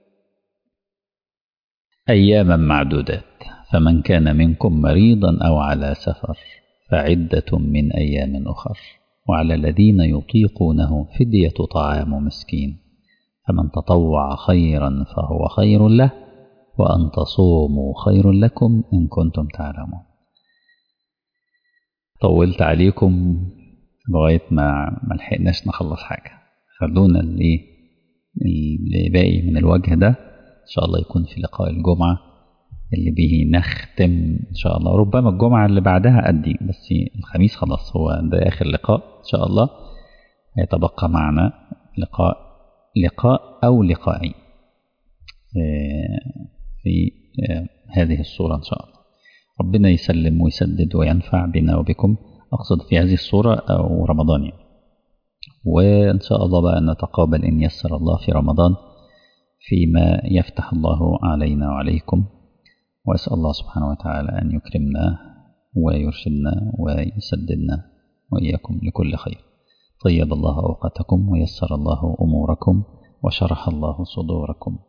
[SPEAKER 1] اياما معدودات فمن كان منكم مريضا او على سفر فعده من ايام اخر وعلى الذين يطيقونه فديه طعام مسكين فمن تطوع خيرا فهو خير له وأن تصوموا خير لكم إن كنتم تعلمون طولت عليكم لغاية ما ما لحقناش نخلص حاجة خلونا اللي اللي باقي من الوجه ده إن شاء الله يكون في لقاء الجمعة اللي به نختم إن شاء الله ربما الجمعة اللي بعدها أدي بس الخميس خلاص هو ده آخر لقاء إن شاء الله هيتبقى معنا لقاء لقاء أو لقائين في هذه الصورة إن شاء الله ربنا يسلم ويسدد وينفع بنا وبكم أقصد في هذه الصورة أو رمضان يعني. وإن شاء الله بقى نتقابل إن يسر الله في رمضان فيما يفتح الله علينا وعليكم وأسأل الله سبحانه وتعالى أن يكرمنا ويرشدنا ويسددنا وإياكم لكل خير طيب الله أوقاتكم ويسر الله أموركم وشرح الله صدوركم